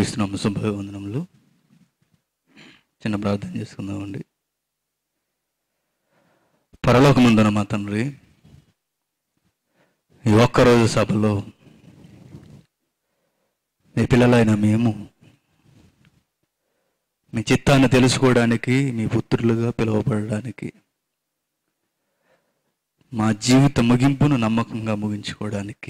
క్రీస్తునామ శుభవందనములు చిన్న ప్రార్థన చేసుకుందామండి పరలోకమందున మా తండ్రి ఈ ఒక్కరోజు సభలో మీ పిల్లలైన మేము మీ చిత్తాన్ని తెలుసుకోవడానికి మీ పుత్రులుగా పిలువబడడానికి మా జీవిత ముగింపును నమ్మకంగా ముగించుకోవడానికి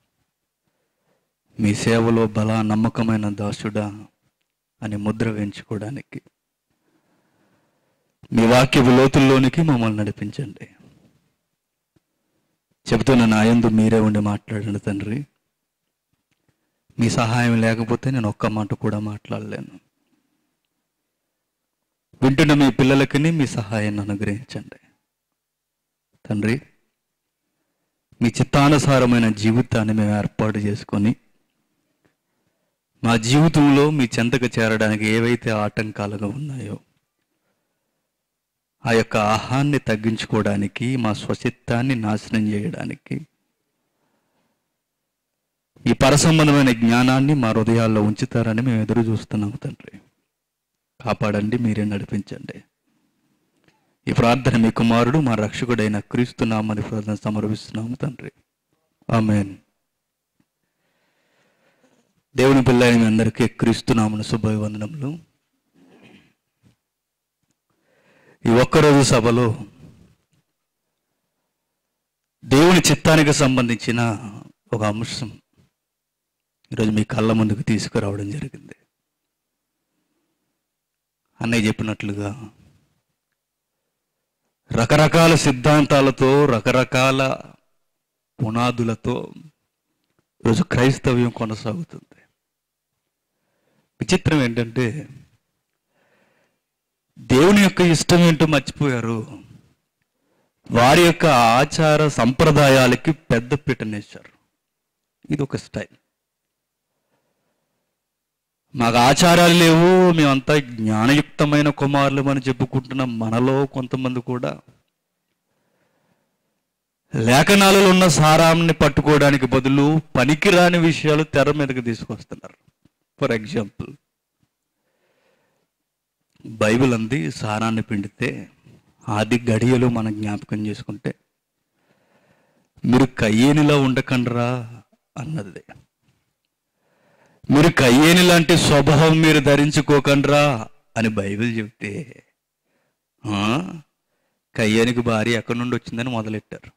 మీ సేవలో బల నమ్మకమైన దాసుడా అని ముద్ర వేయించుకోవడానికి మీ వాక్యపు లోతుల్లోనికి మమ్మల్ని నడిపించండి చెబుతున్న నా యందు మీరే ఉండి మాట్లాడండి తండ్రి మీ సహాయం లేకపోతే నేను ఒక్క మాట కూడా మాట్లాడలేను వింటున్న మీ పిల్లలకి మీ సహాయాన్ని అనుగ్రహించండి తండ్రి మీ చిత్తానుసారమైన జీవితాన్ని మేము ఏర్పాటు చేసుకొని మా జీవితంలో మీ చెంతకు చేరడానికి ఏవైతే ఆటంకాలుగా ఉన్నాయో ఆ యొక్క ఆహాన్ని తగ్గించుకోవడానికి మా స్వచిత్తాన్ని నాశనం చేయడానికి ఈ పరసంబంధమైన జ్ఞానాన్ని మా హృదయాల్లో ఉంచుతారని మేము ఎదురు చూస్తున్నాము తండ్రి కాపాడండి మీరే నడిపించండి ఈ ప్రార్థన మీ కుమారుడు మా రక్షకుడైన క్రీస్తు నామని ప్రార్థన సమర్పిస్తున్నాము తండ్రి ఆమెన్ దేవుని పిల్లలు మీ అందరికీ క్రీస్తు నామన శుభవందనములు ఈ ఒక్కరోజు సభలో దేవుని చిత్తానికి సంబంధించిన ఒక అంశం ఈరోజు మీ కళ్ళ ముందుకు తీసుకురావడం జరిగింది అన్నయ్య చెప్పినట్లుగా రకరకాల సిద్ధాంతాలతో రకరకాల పునాదులతో ఈరోజు క్రైస్తవ్యం కొనసాగుతుంది విచిత్రం ఏంటంటే దేవుని యొక్క ఇష్టం ఏంటో మర్చిపోయారు వారి యొక్క ఆచార సంప్రదాయాలకి పెద్ద పీటనేశారు ఇది ఒక స్టైల్ మాకు ఆచారాలు లేవు మేమంతా జ్ఞానయుక్తమైన కుమారులు అని చెప్పుకుంటున్న మనలో కొంతమంది కూడా లేఖనాలలో ఉన్న సారాన్ని పట్టుకోవడానికి బదులు పనికిరాని విషయాలు తెర మీదకి తీసుకొస్తున్నారు ఫర్ ఎగ్జాంపుల్ బైబిల్ అంది సారాన్ని పిండితే ఆది గడియలు మనం జ్ఞాపకం చేసుకుంటే మీరు కయ్యేనిలా ఉండకండ్రా అన్నది మీరు కయ్యేని లాంటి స్వభావం మీరు ధరించుకోకండ్రా అని బైబిల్ చెప్తే ఆ, కయ్యేనికి భార్య ఎక్కడి నుండి వచ్చిందని మొదలెట్టారు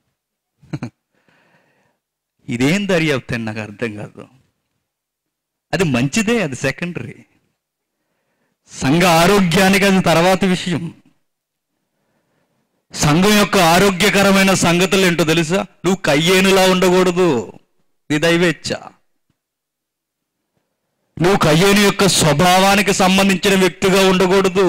ఇదేం దర్యాప్తు అని నాకు అర్థం కాదు అది మంచిదే అది సెకండరీ సంఘ ఆరోగ్యానికి అది తర్వాత విషయం సంఘం యొక్క ఆరోగ్యకరమైన సంగతులు ఏంటో తెలుసా నువ్వు కయ్యేనులా ఉండకూడదు నీ దైవేచ్ఛ నువ్వు కయ్యేను యొక్క స్వభావానికి సంబంధించిన వ్యక్తిగా ఉండకూడదు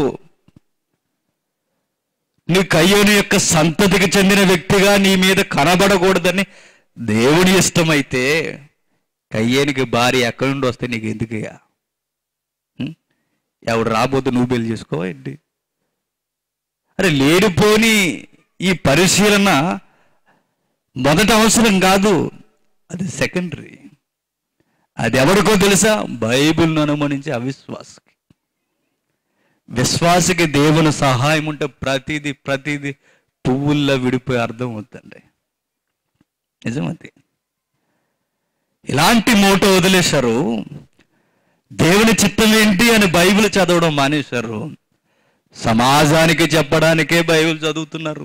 నీ కయ్యేను యొక్క సంతతికి చెందిన వ్యక్తిగా నీ మీద కనబడకూడదని దేవుని ఇష్టమైతే కయ్యేనికి భార్య ఎక్కడి నుండి వస్తే నీకు ఎందుకయ్యా ఉం? ఎవడు రాబోతే నువ్వు పెళ్లి చేసుకోవా ఏంటి అరే లేడిపోని ఈ పరిశీలన మొదట అవసరం కాదు అది సెకండరీ అది ఎవరికో తెలుసా బైబిల్ను అనుమానించే అవిశ్వాసకి విశ్వాసకి దేవుని సహాయం ఉంటే ప్రతిదీ ప్రతిదీ పువ్వుల్లో విడిపోయి అర్థం అవుతుంది నిజమది ఇలాంటి మూట వదిలేశారు దేవుని చిత్తం ఏంటి అని బైబిల్ చదవడం మానేశారు సమాజానికి చెప్పడానికే బైబిల్ చదువుతున్నారు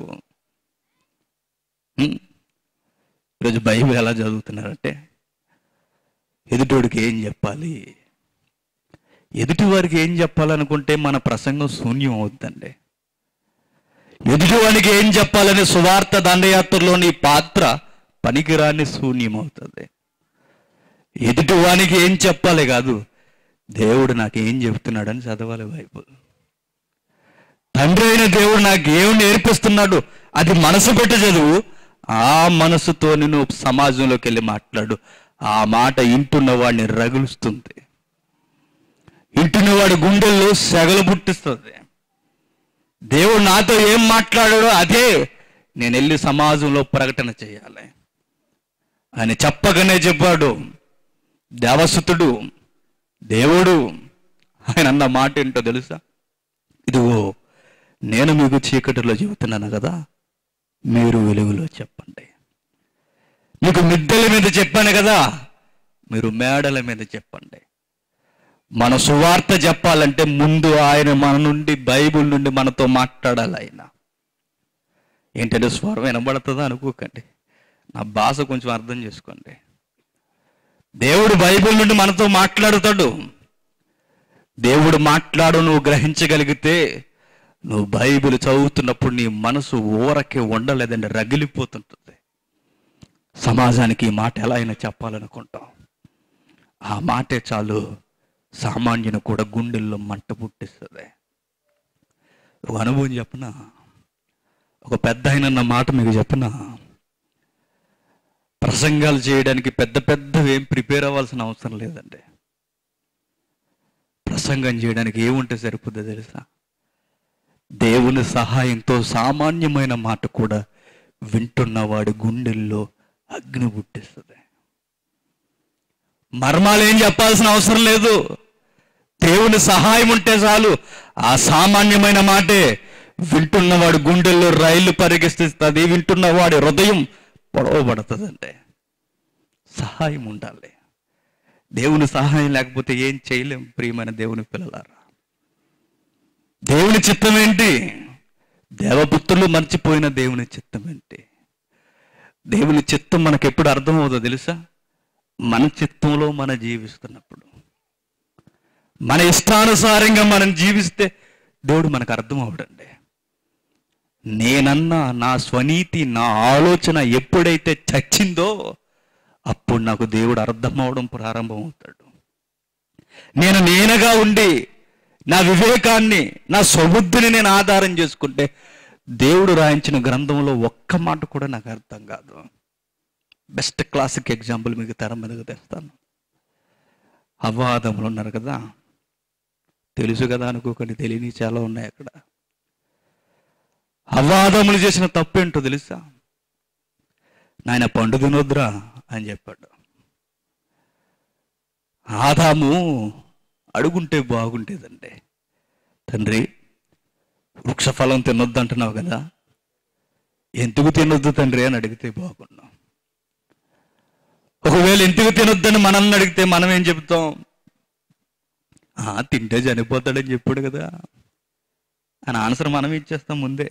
హ్మ్. ఈరోజు బైబిల్ ఎలా చదువుతున్నారంటే ఎదుటోడికి ఏం చెప్పాలి ఎదుటి వారికి ఏం చెప్పాలనుకుంటే మన ప్రసంగం శూన్యం అవుతుందండి ఎదుటివానికి ఏం చెప్పాలనే సువార్త దండయాత్రలోని పాత్ర పనికిరాని శూన్యం అవుతుంది ఎదుటివానికి ఏం చెప్పాలి కాదు దేవుడు నాకు ఏం చెప్తున్నాడని చదవాలి బైబుల్ తండ్రి అయిన దేవుడు నాకు ఏం నేర్పిస్తున్నాడు అది మనసు పెట్టి చదువు ఆ మనసుతో నేను సమాజంలోకి వెళ్ళి మాట్లాడు ఆ మాట ఇంటున్న వాడిని రగులుస్తుంది ఇంటున్న వాడి గుండెల్లో సెగలు పుట్టిస్తుంది దేవుడు నాతో ఏం మాట్లాడాడో అదే నేను వెళ్ళి సమాజంలో ప్రకటన చేయాలి ఆయన చెప్పగానే చెప్పాడు దేవసుతుడు దేవుడు ఆయన అన్న మాట ఏంటో తెలుసా ఇదిగో నేను మీకు చీకటిలో చెబుతున్నాను కదా మీరు వెలుగులో చెప్పండి మీకు మిద్దెల మీద చెప్పాను కదా మీరు మేడల మీద చెప్పండి మన సువార్త చెప్పాలంటే ముందు ఆయన మన నుండి బైబిల్ నుండి మనతో మాట్లాడాలి ఆయన ఏంటంటే స్వరం వినబడుతుందా అనుకోకండి నా భాష కొంచెం అర్థం చేసుకోండి దేవుడు బైబిల్ నుండి మనతో మాట్లాడుతాడు దేవుడు మాట్లాడు నువ్వు గ్రహించగలిగితే నువ్వు బైబిల్ చదువుతున్నప్పుడు నీ మనసు ఊరకే ఉండలేదండి రగిలిపోతుంటుంది సమాజానికి ఈ మాట ఎలా అయినా చెప్పాలనుకుంటాం ఆ మాటే చాలు సామాన్యుని కూడా గుండెల్లో మంట పుట్టిస్తుంది ఒక అనుభవం చెప్పనా ఒక పెద్ద ఆయన అన్న మాట మీకు చెప్పనా ప్రసంగాలు చేయడానికి పెద్ద పెద్దవి ఏం ప్రిపేర్ అవ్వాల్సిన అవసరం లేదండి ప్రసంగం చేయడానికి ఏముంటే సరిపోద్దో తెలుసా దేవుని సహాయంతో సామాన్యమైన మాట కూడా వింటున్న వాడి గుండెల్లో అగ్ని పుట్టిస్తుంది మర్మాలు ఏం చెప్పాల్సిన అవసరం లేదు దేవుని సహాయం ఉంటే చాలు ఆ సామాన్యమైన మాటే వింటున్నవాడు గుండెల్లో రైలు పరిగెత్తిస్తుంది వింటున్నవాడి హృదయం పొడవబడుతుందండి సహాయం ఉండాలి దేవుని సహాయం లేకపోతే ఏం చేయలేం ప్రియమైన దేవుని పిల్లలారా దేవుని చిత్తం ఏంటి దేవపుత్రులు మర్చిపోయిన దేవుని చిత్తం ఏంటి దేవుని చిత్తం మనకు ఎప్పుడు అర్థమవుతుందో తెలుసా మన చిత్తంలో మనం జీవిస్తున్నప్పుడు మన ఇష్టానుసారంగా మనం జీవిస్తే దేవుడు మనకు అర్థం అవడండి నేనన్నా నా స్వనీతి నా ఆలోచన ఎప్పుడైతే చచ్చిందో అప్పుడు నాకు దేవుడు అర్థం అవడం ప్రారంభం అవుతాడు నేను నేనగా ఉండి నా వివేకాన్ని నా స్వబుద్ధిని నేను ఆధారం చేసుకుంటే దేవుడు రాయించిన గ్రంథంలో ఒక్క మాట కూడా నాకు అర్థం కాదు బెస్ట్ క్లాసిక్ ఎగ్జాంపుల్ మీకు తెర మీదకి తెస్తాను అవ్వాదములు ఉన్నారు కదా తెలుసు కదా అనుకోకండి తెలియని చాలా ఉన్నాయి అక్కడ అవ్వాదములు చేసిన తప్పేంటో తెలుసా నాయన పండు తినొద్దురా అని చెప్పాడు ఆదాము అడుగుంటే బాగుంటేదండి తండ్రి వృక్షఫలం తినొద్దు అంటున్నావు కదా ఎందుకు తినొద్దు తండ్రి అని అడిగితే బాగున్నాం ఒకవేళ ఎందుకు తినొద్దని మనల్ని అడిగితే మనం ఏం చెప్తాం "ఆ, తింటే చనిపోతాడని చెప్పాడు కదా అని ఆన్సర్ మనం ఇచ్చేస్తాం ముందే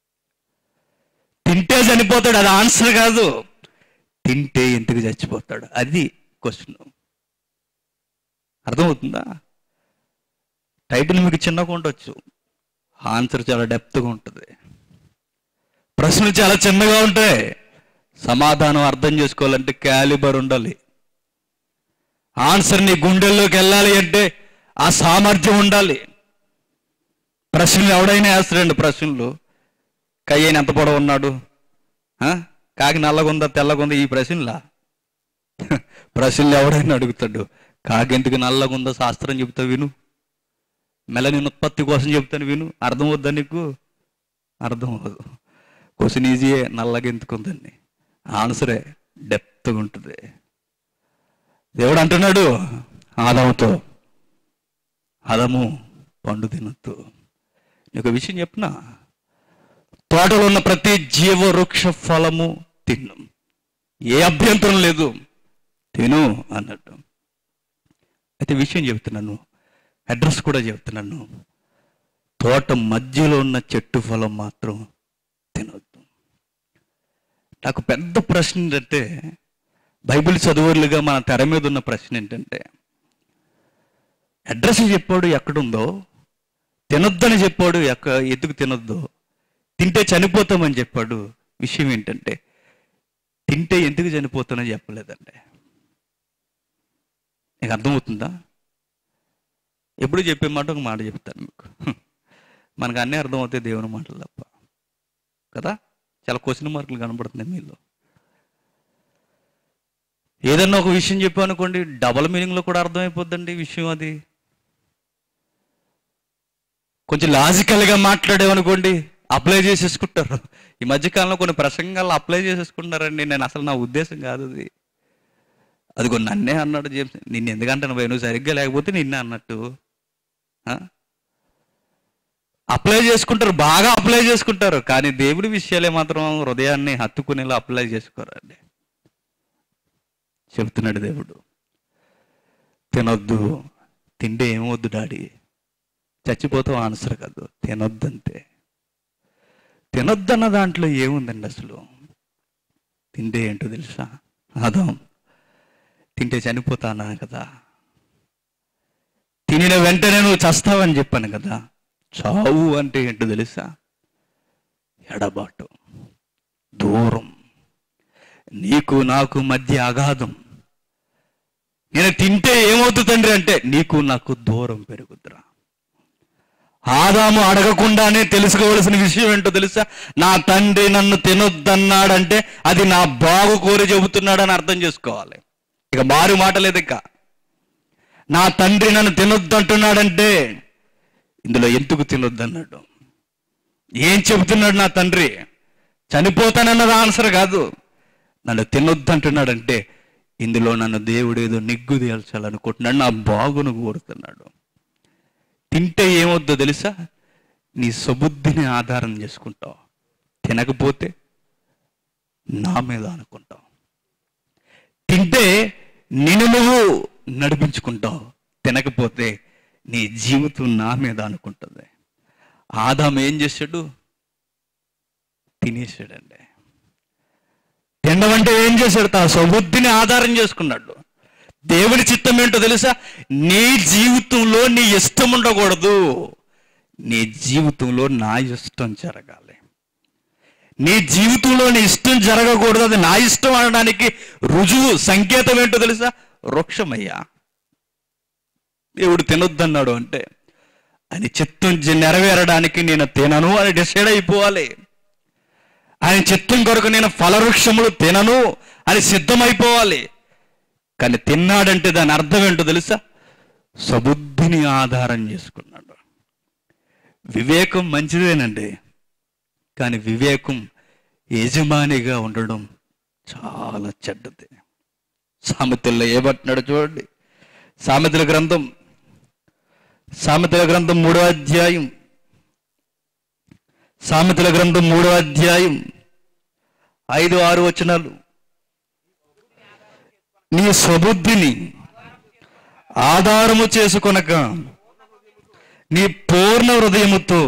తింటే చనిపోతాడు అది ఆన్సర్ కాదు తింటే ఎందుకు చచ్చిపోతాడు అది క్వశ్చన్ అర్థమవుతుందా టైటిల్ మీకు చిన్నగా ఉండొచ్చు ఆన్సర్ చాలా డెప్త్గా ఉంటుంది ప్రశ్నలు చాలా చిన్నగా ఉంటాయి సమాధానం అర్థం చేసుకోవాలంటే క్యాలిబర్ ఉండాలి ఆన్సర్ నీ గుండెల్లోకి వెళ్ళాలి అంటే ఆ సామర్థ్యం ఉండాలి ప్రశ్నలు ఎవడైనా వేస్తాడండి ప్రశ్నలు కయ్యని ఎంత పొడవు ఉన్నాడు ఆ? కాకి నల్లగుందా తెల్లగుందా ఈ ప్రశ్నలా ప్రశ్నలు ఎవడైనా అడుగుతాడు కాకెందుకు నల్లగుందా శాస్త్రం చెబుతా విను మెలనిన్ ఉత్పత్తి కోసం చెప్తాను విను అర్థం వద్దా నీకు అర్థం అవ్వదు క్వశ్చన్ ఈజీయే నల్లగా ఎందుకుందండి ఆన్సరే డెప్త్గా ఉంటుంది దేవుడు అంటున్నాడు ఆదాముతో ఆదాము పండు తినొద్దు నీకు విషయం చెప్పిన తోటలో ఉన్న ప్రతి జీవవృక్ష ఫలము తిను ఏ అభ్యంతరం లేదు తిను అన్నట్టు అయితే విషయం చెప్తున్నాను అడ్రస్ కూడా చెప్తున్నాను తోట మధ్యలో ఉన్న చెట్టు ఫలం మాత్రం తినొద్దు నాకు పెద్ద ప్రశ్న ఏంటంటే బైబిల్ చదువులుగా మన తెర మీద ఉన్న ప్రశ్న ఏంటంటే అడ్రస్ చెప్పాడు ఎక్కడుందో తినొద్దని చెప్పాడు ఎక్క ఎందుకు తినొద్దో తింటే చనిపోతామని చెప్పాడు విషయం ఏంటంటే తింటే ఎందుకు చనిపోతానని చెప్పలేదండి నీకు అర్థమవుతుందా ఎప్పుడు చెప్పే మాట ఒక మాట చెప్తాను మీకు మనకు అన్నీ అర్థమవుతాయి దేవుని మాటలు తప్ప కదా చాలా క్వశ్చన్ మార్కులు కనబడుతున్నాయి మీలో ఏదన్నా ఒక విషయం చెప్పానుకోండి డబల్ మీనింగ్లో కూడా అర్థమైపోద్దండి విషయం అది కొంచెం లాజికల్గా మాట్లాడేవనుకోండి అప్లై చేసేసుకుంటారు ఈ మధ్యకాలంలో కొన్ని ప్రసంగాలు అప్లై చేసేసుకుంటారండి నేను అసలు నా ఉద్దేశం కాదు అది అదిగో నన్నే అన్నాడు జేమ్స్ నిన్ను ఎందుకంటాను భయ నువ్వు సరిగ్గా లేకపోతే నిన్నే అన్నట్టు ఆ? అప్లై చేసుకుంటారు బాగా అప్లై చేసుకుంటారు కానీ దేవుడి విషయాలే మాత్రం హృదయాన్ని హత్తుకునేలా అప్లై చేసుకోరండి చెబుతున్నాడు దేవుడు తినొద్దు తింటే ఏమవద్దు డాడీ చచ్చిపోతావు ఆన్సర్ కాదు తినొద్దంతే తినొద్దన్న దాంట్లో ఏముందండి అసలు తింటే ఏంటో తెలుసా అదం తింటే చనిపోతానా కదా తినిన వెంటనే నువ్వు చస్తావని చెప్పాను కదా చావు అంటే ఏంటో తెలుసా ఎడబాటు దూరం నీకు నాకు మధ్య అగాధం నేను తింటే ఏమవుతుంది తండ్రి అంటే నీకు నాకు దూరం పెరుగుద్రా ఆదాము అడగకుండానే తెలుసుకోవలసిన విషయం ఏంటో తెలుసా నా తండ్రి నన్ను తినొద్దన్నాడంటే అది నా బాగు కోరి చెబుతున్నాడని అర్థం చేసుకోవాలి ఇక మారు మాట లేదు ఇక నా తండ్రి నన్ను తినొద్దంటున్నాడంటే ఇందులో ఎందుకు తినొద్దన్నాడు ఏం చెబుతున్నాడు నా తండ్రి చనిపోతానన్నది ఆన్సర్ కాదు నన్ను తినొద్దంటున్నాడంటే ఇందులో నన్ను దేవుడు ఏదో నిగ్గు తేల్చాలనుకుంటున్నాడు నా బాగును కోరుతున్నాడు తింటే ఏమొద్దో తెలుసా నీ సబుద్ధిని ఆధారం చేసుకుంటావు తినకపోతే నా మీద అనుకుంటావు తింటే నిన్ను నువ్వు నడిపించుకుంటావు తినకపోతే నీ జీవితం నా మీద అనుకుంటుంది ఆదాం ఏం చేశాడు తినేసాడండి తినడం అంటే ఏం చేశాడు తన సబుద్ధిని ఆధారం చేసుకున్నాడు దేవుని చిత్తం ఏంటో తెలుసా నీ జీవితంలో నీ ఇష్టం ఉండకూడదు నీ జీవితంలో నా ఇష్టం జరగాలి నీ జీవితంలో నీ ఇష్టం జరగకూడదు అది నా ఇష్టం అనడానికి రుజువు సంకేతం ఏంటో తెలుసా వృక్షమయ్యా దేవుడు తినొద్దన్నాడు అంటే ఆయన చిత్తం జ- నెరవేరడానికి నేను తినను అని డిసైడ్ అయిపోవాలి ఆయన చిత్తం కొరకు నేను ఫలవృక్షములు తినను అని సిద్ధమైపోవాలి కానీ తిన్నాడంటే దాని అర్థం ఏంటో తెలుసా సబుద్ధిని ఆధారం చేసుకున్నాడు వివేకం మంచిదేనండి కానీ వివేకం యజమానిగా ఉండడం చాలా చెడ్డది సామెతల్లో ఏమంటున్నాడు చూడండి సామెతల గ్రంథం సామెతల గ్రంథం మూడో అధ్యాయం సామెతల గ్రంథం మూడో అధ్యాయం ఐదు ఆరు వచనాలు నీ స్వబుద్ధిని ఆధారము చేసుకొనక నీ పూర్ణ హృదయముతో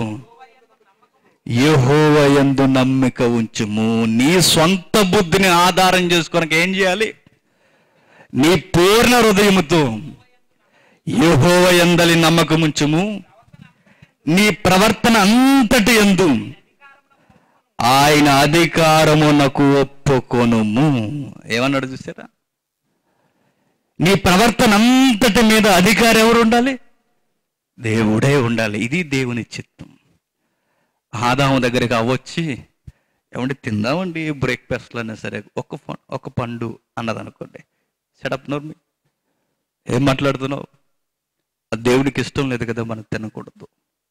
యెహోవ యందు నమ్మిక ఉంచుము నీ సొంత బుద్ధిని ఆధారం చేసుకొనక ఏం చేయాలి నీ పూర్ణ హృదయముతో యెహోవ యందలి నమ్మకం ఉంచుము నీ ప్రవర్తన అంతటి ఎందు ఆయన అధికారమునకు ఒప్పుకొనుము ఏమన్నాడు చూసారా నీ ప్రవర్తన అంతటి మీద అధికారం ఎవరు ఉండాలి దేవుడే ఉండాలి ఇది దేవుని చిత్తం ఆదాము దగ్గరికి అవ్వచ్చి ఏమంటే తిందామండి బ్రేక్ఫాస్ట్లో అయినా సరే ఒక ప- ఒక పండు అన్నది అనుకోండి సెటప్ నోర్మి ఏం మాట్లాడుతున్నావు అది దేవుడికి ఇష్టం లేదు కదా మనం తినకూడదు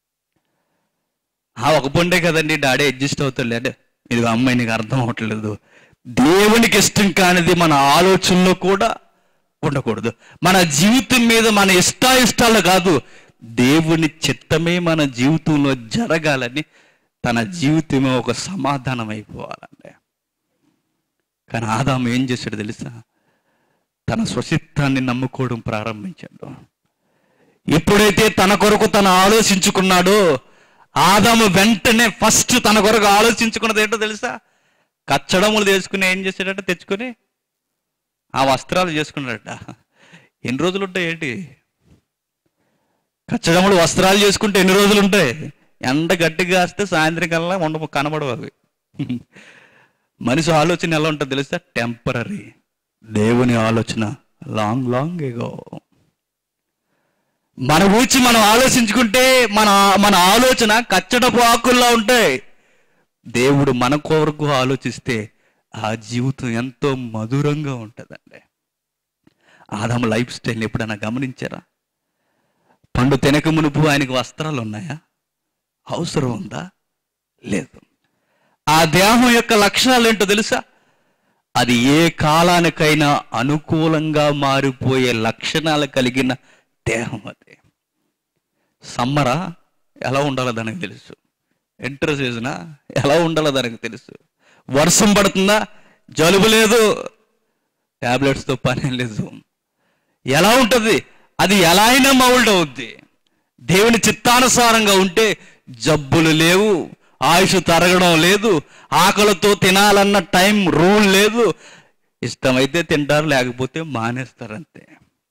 ఆ ఒక పండే కదండి డాడీ అడ్జస్ట్ అవుతాడు అంటే ఇది అమ్మాయి నీకు అర్థం అవ్వట్లేదు దేవునికి ఇష్టం కానిది మన ఆలోచనలో కూడా ఉండకూడదు మన జీవితం మీద మన ఇష్టాయిష్టాలు కాదు దేవుని చిత్తమే మన జీవితంలో జరగాలని తన జీవితమే ఒక సమాధానం అయిపోవాలండి కానీ ఆదాము ఏం చేశాడు తెలుసా తన స్వచిత్తాన్ని నమ్ముకోవడం ప్రారంభించాడు ఎప్పుడైతే తన కొరకు తను ఆలోచించుకున్నాడో ఆదాము వెంటనే ఫస్ట్ తన కొరకు ఆలోచించుకున్నది ఏంటో తెలుసా కచ్చడములు తెచ్చుకుని ఏం చేశాడట తెచ్చుకొని ఆ వస్త్రాలు చేసుకున్నాడట ఎన్ని రోజులు ఉంటాయి ఏంటి కచ్చడములు వస్త్రాలు చేసుకుంటే ఎన్ని రోజులు ఉంటాయి ఎండ గట్టిగా వస్తే సాయంత్రం కల్లా ఉండ కనబడవు అవి మనిషి ఆలోచన ఎలా ఉంటుంది తెలుసా టెంపరీ దేవుని ఆలోచన లాంగ్ లాంగ్ ఎగో మన ఊచి మనం ఆలోచించుకుంటే మన మన ఆలోచన కచ్చడపు ఆకుల్లా ఉంటాయి దేవుడు మన కొరకు ఆలోచిస్తే ఆ జీవితం ఎంతో మధురంగా ఉంటుందండి ఆదాము లైఫ్ స్టైల్ ఎప్పుడైనా గమనించారా పండు తినక మునుపు ఆయనకు వస్త్రాలు ఉన్నాయా అవసరం ఉందా లేదు ఆ దేహం యొక్క లక్షణాలు ఏంటో తెలుసా అది ఏ కాలానికైనా అనుకూలంగా మారిపోయే లక్షణాలు కలిగిన దేహం అది సమ్మరా ఎలా ఉండాలో దానికి తెలుసు ఎంటర్ సీజనా ఎలా ఉండాలో దానికి తెలుసు వర్షం పడుతుందా జలుబు లేదు టాబ్లెట్స్తో పని లేదు ఎలా ఉంటుంది అది ఎలా అయినా మౌల్డ్ అవుద్ది దేవుని చిత్తానుసారంగా ఉంటే జబ్బులు లేవు ఆయుష్ తరగడం లేదు ఆకలితో తినాలన్న టైం రూల్ లేదు ఇష్టమైతే తింటారు లేకపోతే మానేస్తారు అంతే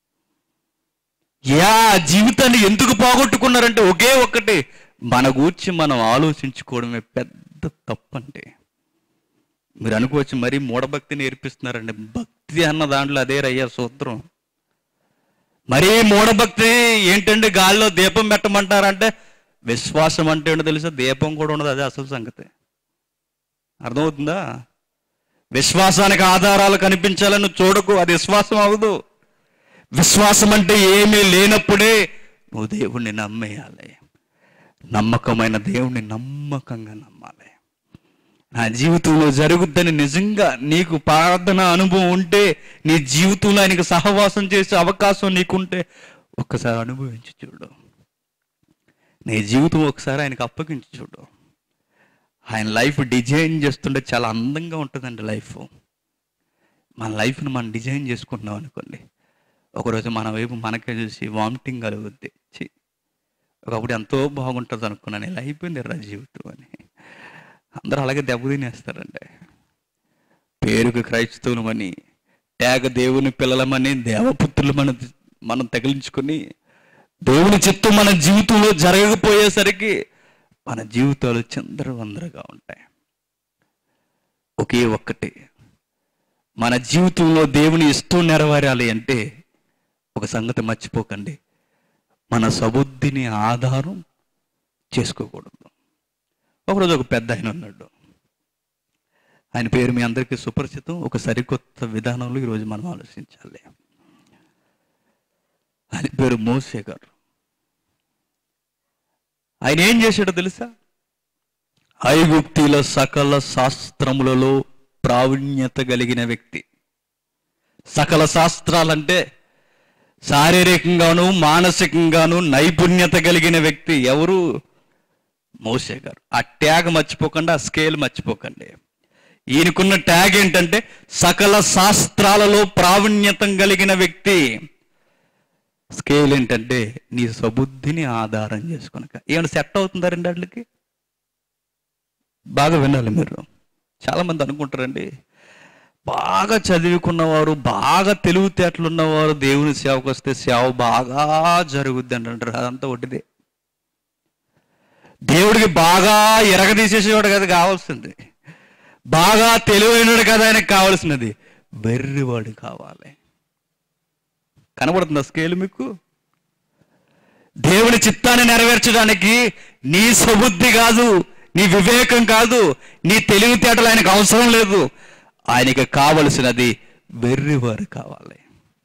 యా జీవితాన్ని ఎందుకు పోగొట్టుకున్నారంటే ఒకే ఒక్కటి మన గూర్చి మనం ఆలోచించుకోవడమే పెద్ద తప్పండి మీరు అనుకోవచ్చు మరీ మూఢభక్తి నేర్పిస్తున్నారండి భక్తి అన్న దాంట్లో అదే రయ్యా సూత్రం మరీ మూఢభక్తి ఏంటంటే గాల్లో దీపం పెట్టమంటారంటే విశ్వాసం అంటే ఏంటో తెలుసా దీపం కూడా ఉండదు అదే అసలు సంగతి అర్థమవుతుందా విశ్వాసానికి ఆధారాలు కనిపించాలని చూడకు అది విశ్వాసం అవదు విశ్వాసం అంటే ఏమీ లేనప్పుడే నువ్వు దేవుణ్ణి నమ్మేయాలి నమ్మకమైన దేవుణ్ణి నమ్మకంగా నమ్మాలి నా జీవితంలో జరుగుద్దని నిజంగా నీకు ప్రార్థన అనుభవం ఉంటే నీ జీవితంలో ఆయనకు సహవాసం చేసే అవకాశం నీకుంటే ఒక్కసారి అనుభవించి చూడు నీ జీవితం ఒకసారి ఆయనకు అప్పగించి చూడు ఆయన లైఫ్ డిజైన్ చేస్తుంటే చాలా అందంగా ఉంటుందండి లైఫ్ మన లైఫ్ని మనం డిజైన్ చేసుకుంటున్నాం అనుకోండి ఒకరోజు మన వైపు మనకే చూసి వామిటింగ్ కలుగుద్ది ఛీ, ఒకప్పుడు ఎంతో బాగుంటుంది అనుకున్నాను ఇలా అయిపోయింది రా జీవితం అని అందరూ అలాగే దెబ్బతినేస్తారండి పేరుకు క్రైస్తవులమని ట్యాగ దేవుని పిల్లలమని దేవపుత్రులమని మనం తగిలించుకొని దేవుని చిత్తం మన జీవితంలో జరగకపోయేసరికి మన జీవితాలు చిందరవందరగా ఉంటాయి ఒకే ఒక్కటి మన జీవితంలో దేవుని ఇష్టం నెరవేరాలి అంటే ఒక సంగతి మర్చిపోకండి మన సబుద్ధిని ఆధారం చేసుకోకూడదు ఒకరోజు ఒక పెద్ద ఆయన ఉన్నాడు ఆయన పేరు మీ అందరికీ సుపరిచితం ఒక సరికొత్త విధానంలో ఈరోజు మనం ఆలోచించాలి ఆయన పేరు మోసే గారు ఆయన ఏం చేశాడో తెలుసా ఐగుప్తిల సకల శాస్త్రములలో ప్రావీణ్యత కలిగిన వ్యక్తి సకల శాస్త్రాలంటే శారీరకంగాను మానసికంగాను నైపుణ్యత కలిగిన వ్యక్తి ఎవరు మోసే గారు ఆ ట్యాగ్ మర్చిపోకండి ఆ స్కేల్ మర్చిపోకండి ఈయనకున్న ట్యాగ్ ఏంటంటే సకల శాస్త్రాలలో ప్రావీణ్యతం కలిగిన వ్యక్తి స్కేల్ ఏంటంటే నీ సబుద్ధిని ఆధారం చేసుకునక ఏమైనా సెట్ అవుతుందా రెండు వాటికి బాగా వినాలి మీరు చాలా మంది అనుకుంటారండి బాగా చదువుకున్నవారు బాగా తెలివితేటలు ఉన్నవారు దేవుని సేవకు వస్తే సేవ బాగా జరుగుద్ది అంటారు అదంతా ఒకటిదే దేవుడికి బాగా ఎరగదీసేసేవాడు కదా కావాల్సింది బాగా తెలివైనడు కదా ఆయనకు కావాల్సినది వెర్రివాడు కావాలి కనబడుతుందా స్కేల్ మీకు దేవుని చిత్తాన్ని నెరవేర్చడానికి నీ సబుద్ధి కాదు నీ వివేకం కాదు నీ తెలివితేటలు ఆయనకు అవసరం లేదు ఆయనకి కావలసినది వెర్రివారు కావాలి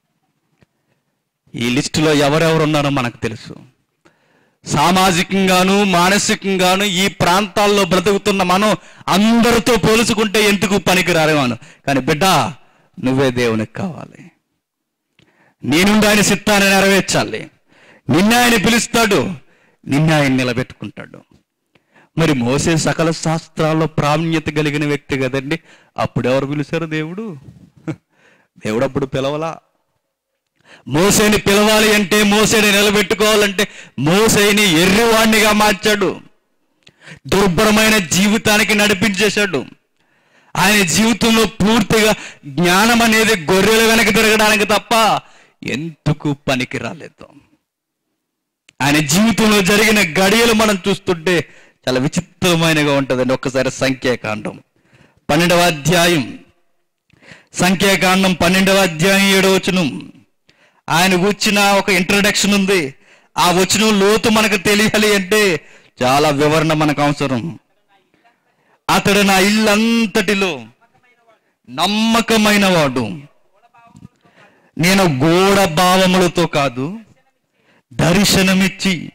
ఈ లిస్టులో ఎవరెవరు ఉన్నారో మనకు తెలుసు సామాజికంగాను మానసికంగాను ఈ ప్రాంతాల్లో బ్రతుకుతున్న మనం అందరితో పోల్చుకుంటే ఎందుకు పనికిరారు మనం కానీ బిడ్డ నువ్వే దేవునికి కావాలి నీ నుండి ఆయన చిత్తాన్ని నెరవేర్చాలి నిన్న ఆయన పిలుస్తాడు నిన్న ఆయన నిలబెట్టుకుంటాడు మరి మోసే సకల శాస్త్రాల్లో ప్రాముణ్యత కలిగిన వ్యక్తి కదండి అప్పుడు ఎవరు పిలిచారు దేవుడు దేవుడు అప్పుడు పిలవలా మోసేని పిలవాలి అంటే మోసేని నిలబెట్టుకోవాలంటే మోసేని ఎర్రివాణ్ణిగా మార్చాడు దుర్భరమైన జీవితానికి నడిపించేశాడు ఆయన జీవితంలో పూర్తిగా జ్ఞానం అనేది గొర్రెల వెనక తిరగడానికి తప్ప ఎందుకు పనికి రాలేదు ఆయన జీవితంలో జరిగిన గడియలు మనం చూస్తుంటే చాలా విచిత్రమైనగా ఉంటుందండి ఒక్కసారి సంఖ్యాకాండం పన్నెండవ అధ్యాయం సంఖ్యాకాండం పన్నెండవ అధ్యాయం ఏడవ వచనం ఆయన కూర్చిన ఒక ఇంట్రడక్షన్ ఉంది ఆ వచనం లోతు మనకు తెలియాలి అంటే చాలా వివరణ మనకు అవసరం అతడు నా ఇల్లంతటిలో నమ్మకమైన వాడు నేను గోడ భావములతో కాదు దర్శనమిచ్చి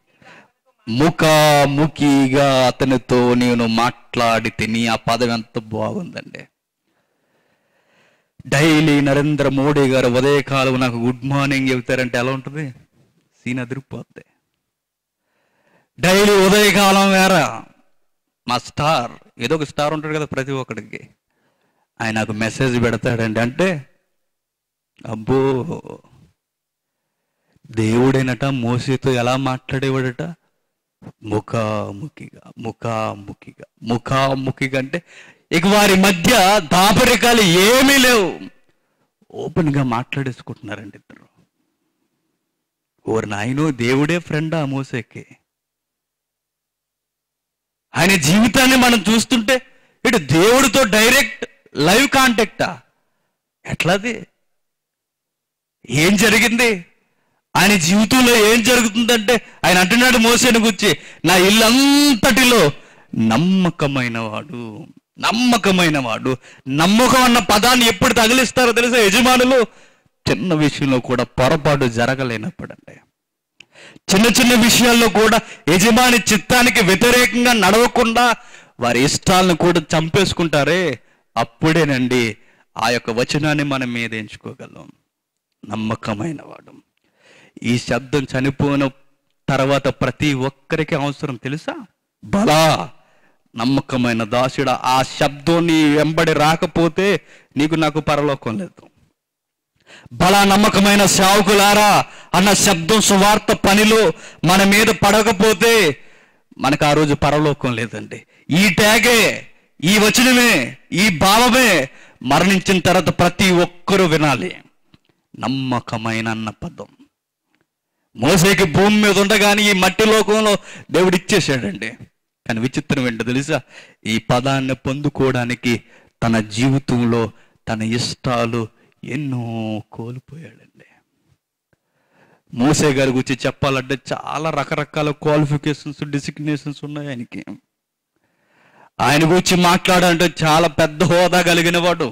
ముఖాముఖిగా అతనితో నేను మాట్లాడి తిని ఆ పదం ఎంత బాగుందండి డైలీ నరేంద్ర మోడీ గారు ఉదయకాలం నాకు గుడ్ మార్నింగ్ చెబుతారంటే ఎలా ఉంటుంది సీన్ అదిరిపోద్ది డైలీ ఉదయకాలం వేర మా స్టార్ ఏదో ఒక స్టార్ ఉంటాడు కదా ప్రతి ఒక్కడికి ఆయన నాకు మెసేజ్ పెడతాడండి అంటే అబ్బో దేవుడైనట మోసేతో ఎలా మాట్లాడేవాడట ముఖాముఖిగా ముఖాముఖిగా ముఖాముఖిగా అంటే ఇక వారి మధ్య దాపరికాలు ఏమీ లేవు ఓపెన్గా మాట్లాడేసుకుంటున్నారండి ఇద్దరు ఓరి నాయనో దేవుడే ఫ్రెండ్ ఆ మోసేకి ఆయన జీవితాన్ని మనం చూస్తుంటే ఇటు దేవుడితో డైరెక్ట్ లైవ్ కాంటాక్టా ఎట్లాది ఏం జరిగింది ఆయన జీవితంలో ఏం జరుగుతుందంటే ఆయన అంటున్నాడు మోసేని గురించి నా ఇల్లంతటిలో నమ్మకమైన వాడు నమ్మకమైన వాడు నమ్మకం అన్న పదాన్ని ఎప్పుడు తగిలిస్తారో తెలుసా యజమానులు చిన్న విషయంలో కూడా పొరపాటు జరగలేనప్పుడంటే చిన్న చిన్న విషయాల్లో కూడా యజమాని చిత్తానికి వ్యతిరేకంగా నడవకుండా వారి ఇష్టాలను కూడా చంపేసుకుంటారే అప్పుడేనండి ఆ యొక్క వచనాన్ని మనం మీద ఎంచుకోగలం నమ్మకమైన వాడు ఈ శబ్దం చనిపోయిన తర్వాత ప్రతి ఒక్కరికి అవసరం తెలుసా బలా నమ్మకమైన దాసుడ ఆ శబ్దం నీ వెంబడి రాకపోతే నీకు నాకు పరలోకం లేదు బలా నమ్మకమైన సేవకులారా అన్న శబ్దం సువార్త పనిలో మన మీద పడకపోతే మనకు ఆ రోజు పరలోకం లేదండి ఈ ట్యాగే ఈ వచనమే ఈ భావమే మరణించిన తర్వాత ప్రతి ఒక్కరూ వినాలి నమ్మకమైన అన్న పదం మోసేకి భూమి మీద ఉండగానే ఈ మట్టి లోకంలో దేవుడు ఇచ్చేసాడండి కానీ విచిత్రం ఏంటో తెలుసా ఈ పదాన్ని పొందుకోవడానికి తన జీవితంలో తన ఇష్టాలు ఎన్నో కోల్పోయాడండి మోసే గారి గురించి చెప్పాలంటే చాలా రకరకాల క్వాలిఫికేషన్స్ డిసిగ్నేషన్స్ ఉన్నాయి ఆయనకి ఆయన గురించి మాట్లాడాలంటే చాలా పెద్ద హోదా కలిగిన వాడు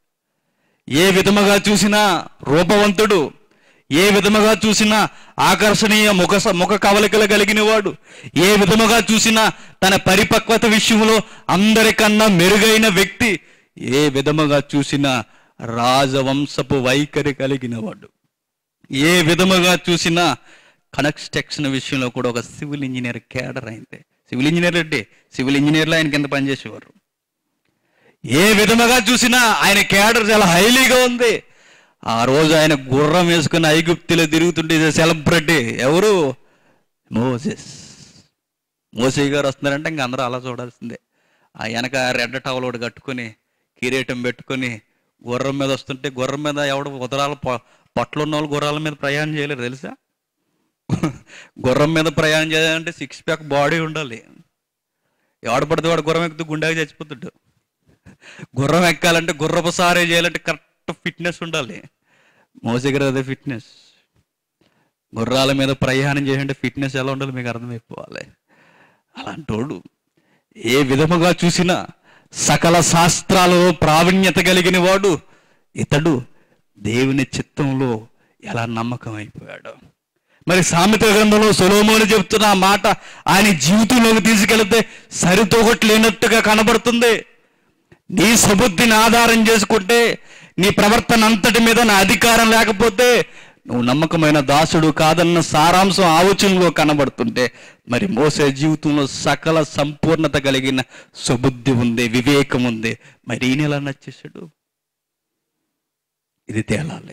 ఏ విధముగా చూసినా రూపవంతుడు ఏ విధముగా చూసినా ఆకర్షణీయ ముఖ ముఖ కవలికలు కలిగిన వాడు ఏ విధముగా చూసినా తన పరిపక్వత విషయంలో అందరికన్నా మెరుగైన వ్యక్తి ఏ విధముగా చూసినా రాజవంశపు వైఖరి కలిగిన వాడు ఏ విధముగా చూసినా కన్స్ట్రక్షన్ విషయంలో కూడా ఒక సివిల్ ఇంజనీర్ కేడర్ అయింది సివిల్ ఇంజనీర్ అంటే సివిల్ ఇంజనీర్లు ఆయన కింద పనిచేసేవారు ఏ విధముగా చూసినా ఆయన కేడర్ చాలా హైలీగా ఉంది ఆ రోజు ఆయన గుర్రం వేసుకుని ఐగుప్తిలో తిరుగుతుంటే సెలబ్రిటీ ఎవరు మోసెస్ మోసే గారు వస్తున్నారంటే ఇంక అందరూ అలా చూడాల్సిందే ఆ వెనక రెడ్ టవల్ ఒకటి కట్టుకొని కిరీటం పెట్టుకొని గుర్రం మీద వస్తుంటే గుర్రం మీద ఎవడు ఉదరాల పొ- పొట్లు ఉన్న వాళ్ళు గుర్రాల మీద ప్రయాణం చేయలేరు తెలుసా గుర్రం మీద ప్రయాణం చేయాలంటే సిక్స్ ప్యాక్ బాడీ ఉండాలి ఎవడ పడితే వాడు గుర్రం ఎక్కుతూ గుండెగా చచ్చిపోతుంటాడు గుర్రం ఎక్కాలంటే గుర్రపు సారే చేయాలంటే కరెక్ట్ ఫిట్నెస్ ఉండాలి మోసగిరి అదే ఫిట్నెస్ గుర్రాల మీద ప్రయాణం చేయాలంటే ఫిట్నెస్ ఎలా ఉండాలి మీకు అర్థమైపోవాలి అలాంటోడు ఏ విధముగా చూసినా సకల శాస్త్రాలలో ప్రావీణ్యత కలిగిన వాడు ఇతడు దేవుని చిత్తంలో ఎలా నమ్మకం అయిపోయాడు మరి సామెత గ్రంథంలో సొలోమోని చెప్తున్న ఆ మాట ఆయన జీవితంలోకి తీసుకెళ్తే సరితూగట్లేనట్టుగా కనబడుతుంది నీ సుబుద్ధిని ఆధారం చేసుకుంటే నీ ప్రవర్తన అంతటి మీద నా అధికారం లేకపోతే నువ్వు నమ్మకమైన దాసుడు కాదన్న సారాంశం ఆలోచనలో కనబడుతుంటే మరి మోసే జీవితంలో సకల సంపూర్ణత కలిగిన సుబుద్ధి ఉంది వివేకం ఉంది మరి ఈయన ఎలా నచ్చేసాడు ఇది తేలాలి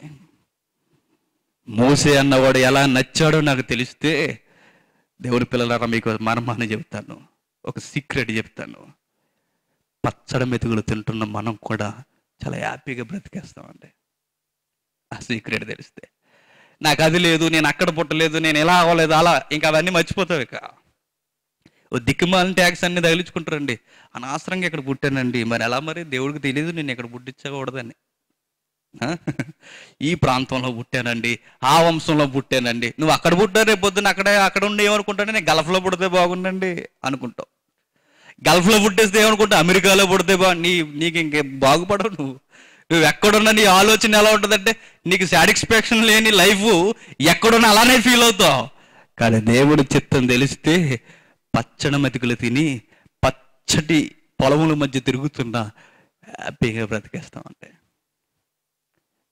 మోసే అన్నవాడు ఎలా నచ్చాడో నాకు తెలిస్తే దేవుడి పిల్లలారా మీకు మర్మాన్ని చెప్తాను ఒక సీక్రెట్ చెప్తాను పచ్చడి మెతుకులు తింటున్న మనం కూడా చాలా హ్యాపీగా బ్రతికేస్తామండి ఆ సీక్రెట్ తెలిస్తే నాకు అది లేదు నేను అక్కడ పుట్టలేదు నేను ఎలా అవ్వలేదు అలా ఇంకా అవన్నీ మర్చిపోతావు ఇక ఓ దిక్కుమాలిన ట్యాక్స్ అన్ని తగిలించుకుంటారండి అనవసరంగా ఇక్కడ పుట్టానండి మరి ఎలా మరి దేవుడికి తెలియదు నేను ఇక్కడ పుట్టించకూడదని ఆ? ఈ ప్రాంతంలో పుట్టానండి ఆ వంశంలో పుట్టానండి నువ్వు అక్కడ పుట్టా రేపు పొద్దున్న అక్కడే అక్కడ ఉండి ఏమనుకుంటాను నేను గల్ఫ్లో పుడితే బాగుండండి అనుకుంటావు గల్ఫ్లో పుట్టేస్తే ఏమనుకుంటా అమెరికాలో పుడితే బా నీ నీకు ఇంకే బాగుపడవు నువ్వు నువ్వు ఎక్కడున్నా నీ ఆలోచన ఎలా ఉంటుందంటే నీకు సాటిస్ఫాక్షన్ లేని లైఫ్ ఎక్కడున్నా అలానే ఫీల్ అవుతావు కానీ దేవుడి చిత్తం తెలిస్తే పచ్చడి మెతుకులు తిని పచ్చటి పొలముల మధ్య తిరుగుతున్నా హ్యాపీగా బ్రతికేస్తామంటే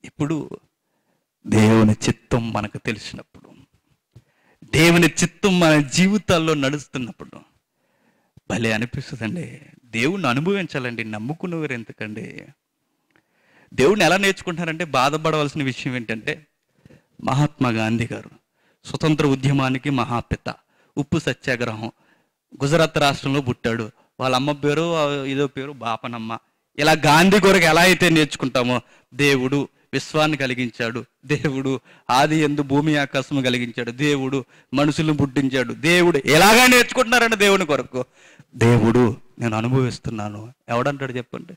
ఇప్పుడు దేవుని చిత్తం మనకు తెలిసినప్పుడు దేవుని చిత్తం మన జీవితాల్లో నడుస్తున్నప్పుడు భలే అనిపిస్తుందండి దేవుణ్ణి అనుభవించాలండి నమ్ముకున్నవారు ఎందుకండి దేవుణ్ణి ఎలా నేర్చుకుంటారంటే బాధపడవలసిన విషయం ఏంటంటే మహాత్మా గాంధీ గారు స్వతంత్ర ఉద్యమానికి మహాపిత ఉప్పు సత్యాగ్రహం గుజరాత్ రాష్ట్రంలో పుట్టాడు వాళ్ళ అమ్మ పేరు ఆ, ఇదో పేరు బాపనమ్మ ఇలా గాంధీ కొరకు ఎలా అయితే నేర్చుకుంటామో దేవుడు విశ్వాన్ని కలిగించాడు దేవుడు ఆది ఎందు భూమి ఆకాశము కలిగించాడు దేవుడు మనుషులను పుట్టించాడు దేవుడు ఎలాగా నేర్చుకుంటున్నారండి దేవుని కొరకు దేవుడు నేను అనుభవిస్తున్నాను ఎవడంటాడు చెప్పండి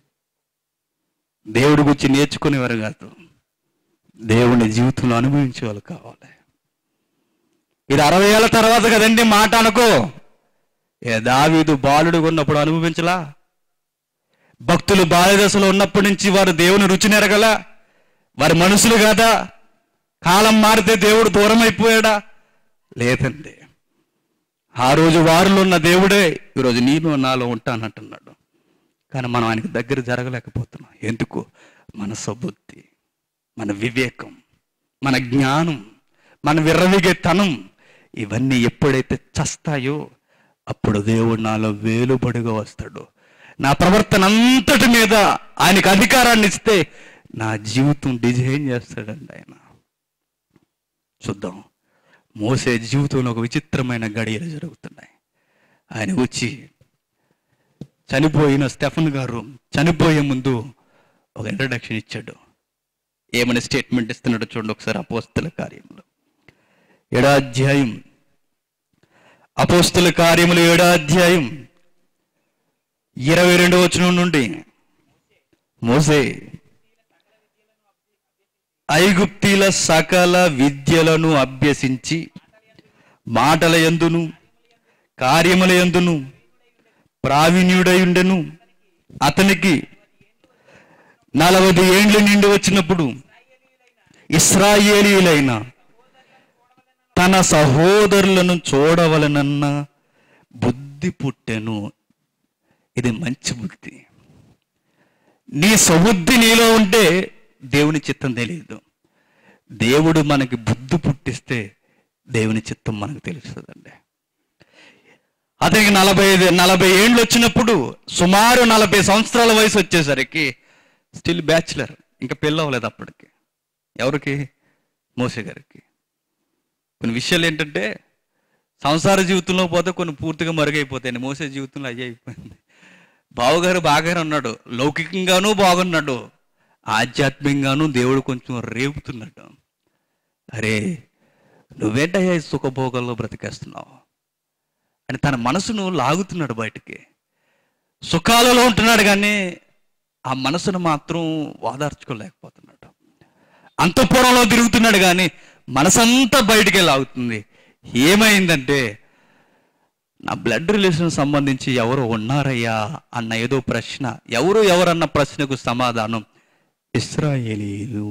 దేవుడి గురించి నేర్చుకునేవారు కాదు దేవుని జీవితంలో అనుభవించే వాళ్ళు కావాలి ఇది అరవై ఏళ్ళ తర్వాత కదండి మాట అనుకో ఏ దావీదు బాలుడుగా ఉన్నప్పుడు అనుభవించలా భక్తులు బాల్యదశలో ఉన్నప్పటి నుంచి వారు దేవుని రుచి నెరగల వారి మనుషులు కాదా కాలం మారితే దేవుడు దూరం అయిపోయాడా లేదండి ఆ రోజు వారిలో ఉన్న దేవుడే ఈరోజు నేను నాలో ఉంటానంటున్నాడు కానీ మనం ఆయనకి దగ్గర జరగలేకపోతున్నాం ఎందుకు మన సబుద్ధి మన వివేకం మన జ్ఞానం మన విర్రవిగే తనం ఇవన్నీ ఎప్పుడైతే చస్తాయో అప్పుడు దేవుడు నాలో వేలుబడిగా వస్తాడు నా ప్రవర్తన అంతటి మీద ఆయనకు అధికారాన్ని ఇస్తే నా జీవితం డిజైన్ చేస్తాడండి ఆయన చూద్దాం మోసే జీవితంలో ఒక విచిత్రమైన గడియలు జరుగుతున్నాయి ఆయన వచ్చి చనిపోయిన స్టెఫన్ గారు చనిపోయే ముందు ఒక ఇంట్రడక్షన్ ఇచ్చాడు ఏమని స్టేట్మెంట్ ఇస్తున్నాడో చూడండి ఒకసారి అపోస్తుల కార్యంలో ఏడా అధ్యాయం అపోస్తుల కార్యములు ఏడా అధ్యాయం ఇరవై రెండవ వచనం నుండి మోసే ఐగుప్తీల సకల విద్యలను అభ్యసించి మాటల ఎందును కార్యముల ఎందును ప్రావీణ్యుడయుండెను అతనికి నలభై ఏండ్లు నిండి వచ్చినప్పుడు ఇస్రాయేలీలైన తన సహోదరులను చూడవలనన్న బుద్ధి పుట్టెను ఇది మంచి బుద్ధి నీ సబుద్ధి నీలో ఉంటే దేవుని చిత్తం తెలియదు దేవుడు మనకి బుద్ధి పుట్టిస్తే దేవుని చిత్తం మనకు తెలుస్తుందండి అతనికి నలభై ఐదు నలభై ఏండ్లు వచ్చినప్పుడు సుమారు నలభై సంవత్సరాల వయసు వచ్చేసరికి స్టిల్ బ్యాచులర్ ఇంకా పెళ్ళి అవ్వలేదు అప్పటికి ఎవరికి మోసే గారికి కొన్ని విషయాలు ఏంటంటే సంసార జీవితంలో పోతే కొన్ని పూర్తిగా మరుగైపోతాయండి మోసే జీవితంలో అయ్యే అయిపోయింది బావగారు బాగానే ఉన్నాడు లౌకికంగానూ బాగున్నాడు ఆధ్యాత్మికంగానూ దేవుడు కొంచెం రేపుతున్నాడు అరే నువ్వేంటయ్యా ఈ సుఖభోగాల్లో బ్రతికేస్తున్నావు అని తన మనసును లాగుతున్నాడు బయటికి సుఖాలలో ఉంటున్నాడు కానీ ఆ మనసును మాత్రం వాదార్చుకోలేకపోతున్నాడు అంతఃపురంలో తిరుగుతున్నాడు కానీ మనసంతా బయటికి లాగుతుంది ఏమైందంటే నా బ్లడ్ రిలేషన్ సంబంధించి ఎవరు ఉన్నారయ్యా అన్న ఏదో ప్రశ్న ఎవరు ఎవరన్న ప్రశ్నకు సమాధానం ఇస్రాయేలీలు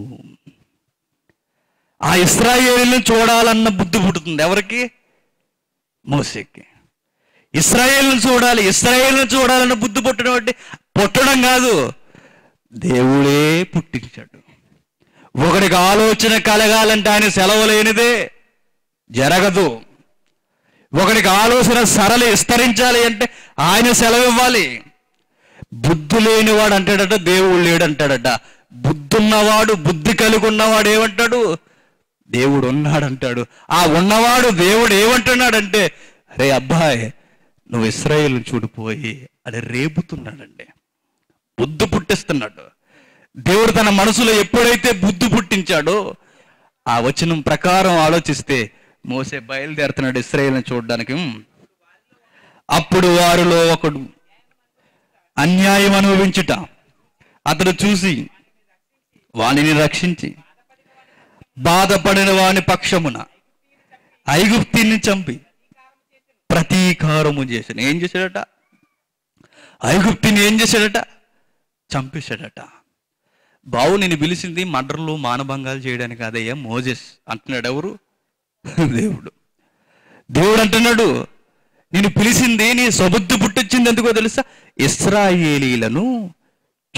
ఆ ఇస్రాయేలీలను చూడాలన్న బుద్ధి పుట్టుతుంది ఎవరికి మోసేకి ఇస్రాయేల్ను చూడాలి ఇస్రాయేల్ను చూడాలన్న బుద్ధి పుట్టడం అంటే పుట్టడం కాదు దేవుడే పుట్టించాడు ఒకడికి ఆలోచన కలగాలంటే ఆయన సెలవు లేనిదే జరగదు ఒకడికి ఆలోచన సరళి విస్తరించాలి అంటే ఆయన సెలవు ఇవ్వాలి బుద్ధి లేనివాడు అంటాడట దేవుడు లేడంటాడట బుద్ధి ఉన్నవాడు బుద్ధి కలిగి ఉన్నవాడు ఏమంటాడు దేవుడు ఉన్నాడంటాడు ఆ ఉన్నవాడు దేవుడు ఏమంటున్నాడంటే అరే అబ్బాయి నువ్వు ఇస్రాయేల్ చూడిపోయి అది రేపుతున్నాడండి బుద్ధి పుట్టిస్తున్నాడు దేవుడు తన మనసులో ఎప్పుడైతే బుద్ధి పుట్టించాడో ఆ వచనం ప్రకారం ఆలోచిస్తే మోసే బయలుదేరుతున్నాడు ఇస్రాయేల్ని చూడడానికి అప్పుడు వారిలో ఒకడు అన్యాయం అనుభవించుట అతడు చూసి వానిని రక్షించి బాధపడిన వాని పక్షమున ఐగుప్తిని చంపి ప్రతీకారము చేశాను ఏం చేశాడట ఐగుప్తిని ఏం చేశాడట చంపేశాడట బావు నేను పిలిచింది మర్డర్లు మానభంగాలు చేయడానికి అదయ్యా మోజెస్ అంటున్నాడు ఎవరు దేవుడు దేవుడు అంటున్నాడు నేను పిలిచింది నీ సబుద్ధి పుట్టించింది ఎందుకో తెలుసా ఇస్రాయేలీలను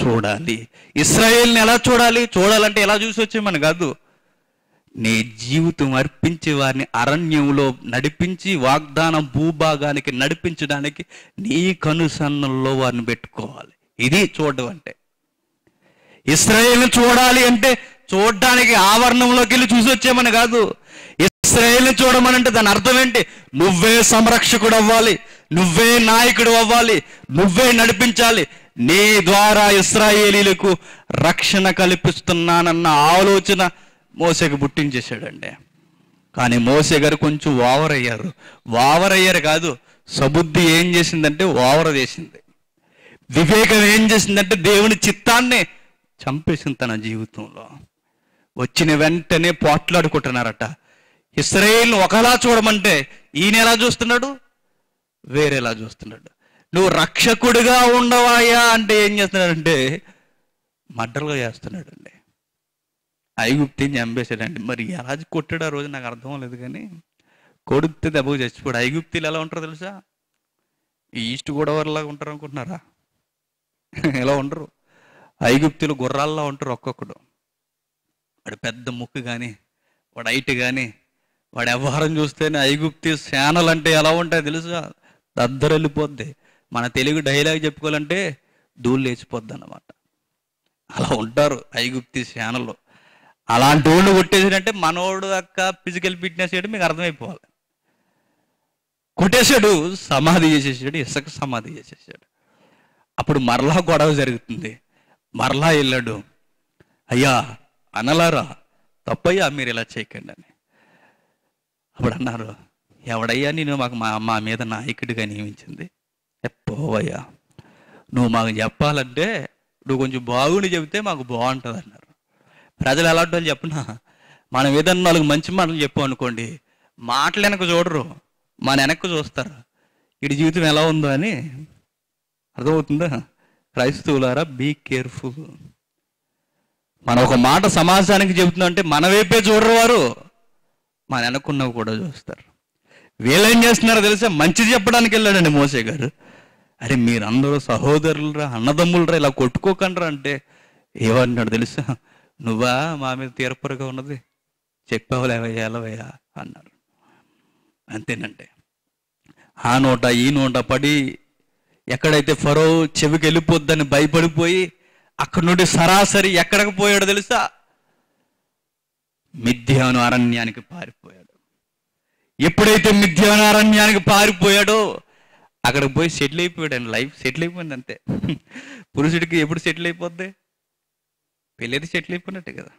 చూడాలి ఇస్రాయేల్ని ఎలా చూడాలి చూడాలంటే ఎలా చూసి వచ్చామని కాదు నీ జీవితం అర్పించి వారిని అరణ్యంలో నడిపించి వాగ్దానం భూభాగానికి నడిపించడానికి నీ కనుసన్నల్లో వారిని పెట్టుకోవాలి ఇది చూడడం అంటే ఇస్రాయేల్ని చూడాలి అంటే చూడడానికి ఆవరణంలోకి వెళ్ళి చూసి వచ్చామని కాదు ఇస్రాయేల్ని చూడమనంటే దాని అర్థం ఏంటి నువ్వే సంరక్షకుడు అవ్వాలి నువ్వే నాయకుడు అవ్వాలి నువ్వే నడిపించాలి నీ ద్వారా ఇస్రాయేలీలకు రక్షణ కల్పిస్తున్నానన్న ఆలోచన మోసకి పుట్టించేశాడండి కానీ మోసే గారు కొంచెం ఓవర్ అయ్యారు ఓవర్ అయ్యారు కాదు సబుద్ధి ఏం చేసిందంటే ఓవర్ చేసింది వివేకం ఏం చేసిందంటే దేవుని చిత్తాన్ని చంపేసింది తన జీవితంలో వచ్చిన వెంటనే పోట్లాడుకుంటున్నారట ఇస్రాయేల్ని ఒకలా చూడమంటే ఈయన ఎలా చూస్తున్నాడు వేరేలా చూస్తున్నాడు నువ్వు రక్షకుడిగా ఉండవాయా అంటే ఏం చేస్తున్నాడంటే మడ్డలుగా చేస్తున్నాడు అండి ఐగుప్తిని చంపేశాడండి మరి ఎలా కొట్టాడు ఆ రోజు నాకు అర్థం లేదు కానీ కొడితే దెబ్బకు చచ్చిపోయాడు ఐగుప్తిలు ఎలా ఉంటారో తెలుసా ఈ ఈస్ట్ గోదావరిలాగా ఉంటారు అనుకుంటున్నారా ఎలా ఉండరు ఐగుప్తులు గుర్రాల్లో ఉంటారు ఒక్కొక్కడు వాడు పెద్ద ముక్కు కానీ వాడు హైట్ కానీ వాడు వ్యవహారం చూస్తేనే ఐగుప్తి శానలు అంటే ఎలా ఉంటాయి తెలుసా దద్దరు వెళ్ళిపోద్ది మన తెలుగు డైలాగ్ చెప్పుకోవాలంటే ధూళి లేచిపోద్ది అన్నమాట అలా ఉంటారు ఐగుప్తి శానలు అలాంటి వాళ్ళు కొట్టేసాడంటే మనోడు యొక్క ఫిజికల్ ఫిట్నెస్ ఏంటో మీకు అర్థమైపోవాలి కొట్టేశాడు సమాధి చేసేసాడు ఇసుక సమాధి చేసేసాడు అప్పుడు మరలా గొడవ జరుగుతుంది మరలా వెళ్ళాడు అయ్యా అనలారా తప్పయ్యా మీరు ఇలా చేయకండి అని అప్పుడు అన్నారు ఎవడయ్యా నేను మాకు మా మా మీద నాయకుడిగా నియమించింది పోవయ్యా నువ్వు మాకు చెప్పాలంటే నువ్వు కొంచెం బాగుని చెబితే మాకు బాగుంటుంది అన్నారు ప్రజలు ఎలాంటి వాళ్ళు చెప్పనా మనం ఏదన్నా నాలుగు మంచి మాటలు చెప్పాం అనుకోండి మాటలు వెనక చూడరు మన వెనక్కి చూస్తారు వీడి జీవితం ఎలా ఉందో అని అర్థమవుతుందా క్రైస్తవులారా బీ కేర్ఫుల్ మనం ఒక మాట సమాజానికి చెబుతున్నాం అంటే మన వైపే చూడరు వారు మన వెనక్కున్నవి కూడా చూస్తారు వీళ్ళేం చేస్తున్నారో తెలుసా మంచిది చెప్పడానికి వెళ్ళాడండి మోసే గారు అరే మీరందరూ సహోదరులరా అన్నదమ్ములరా ఇలా కొట్టుకోకండ్రా అంటే ఏమన్నాడు తెలుసా నువ్వా మా మీద తీరపురగా ఉన్నది చెప్పావులేవయ్యా ఎలవయ్యా అన్నారు అంతేనంటే ఆ నోట ఈ నోట పడి ఎక్కడైతే ఫరో చెవికి వెళ్ళిపోద్దని భయపడిపోయి అక్కడి నుండి సరాసరి ఎక్కడికి పోయాడో తెలుసా మిథ్యాను అరణ్యానికి పారిపోయాడు ఎప్పుడైతే మిథ్యాను అరణ్యానికి పారిపోయాడో అక్కడికి పోయి సెటిల్ అయిపోయాడు అండి లైఫ్ సెటిల్ అయిపోయింది అంతే పురుషుడికి ఎప్పుడు సెటిల్ అయిపోద్ది పెళ్ళైతే సెటిల్ అయిపోయినట్టే కదా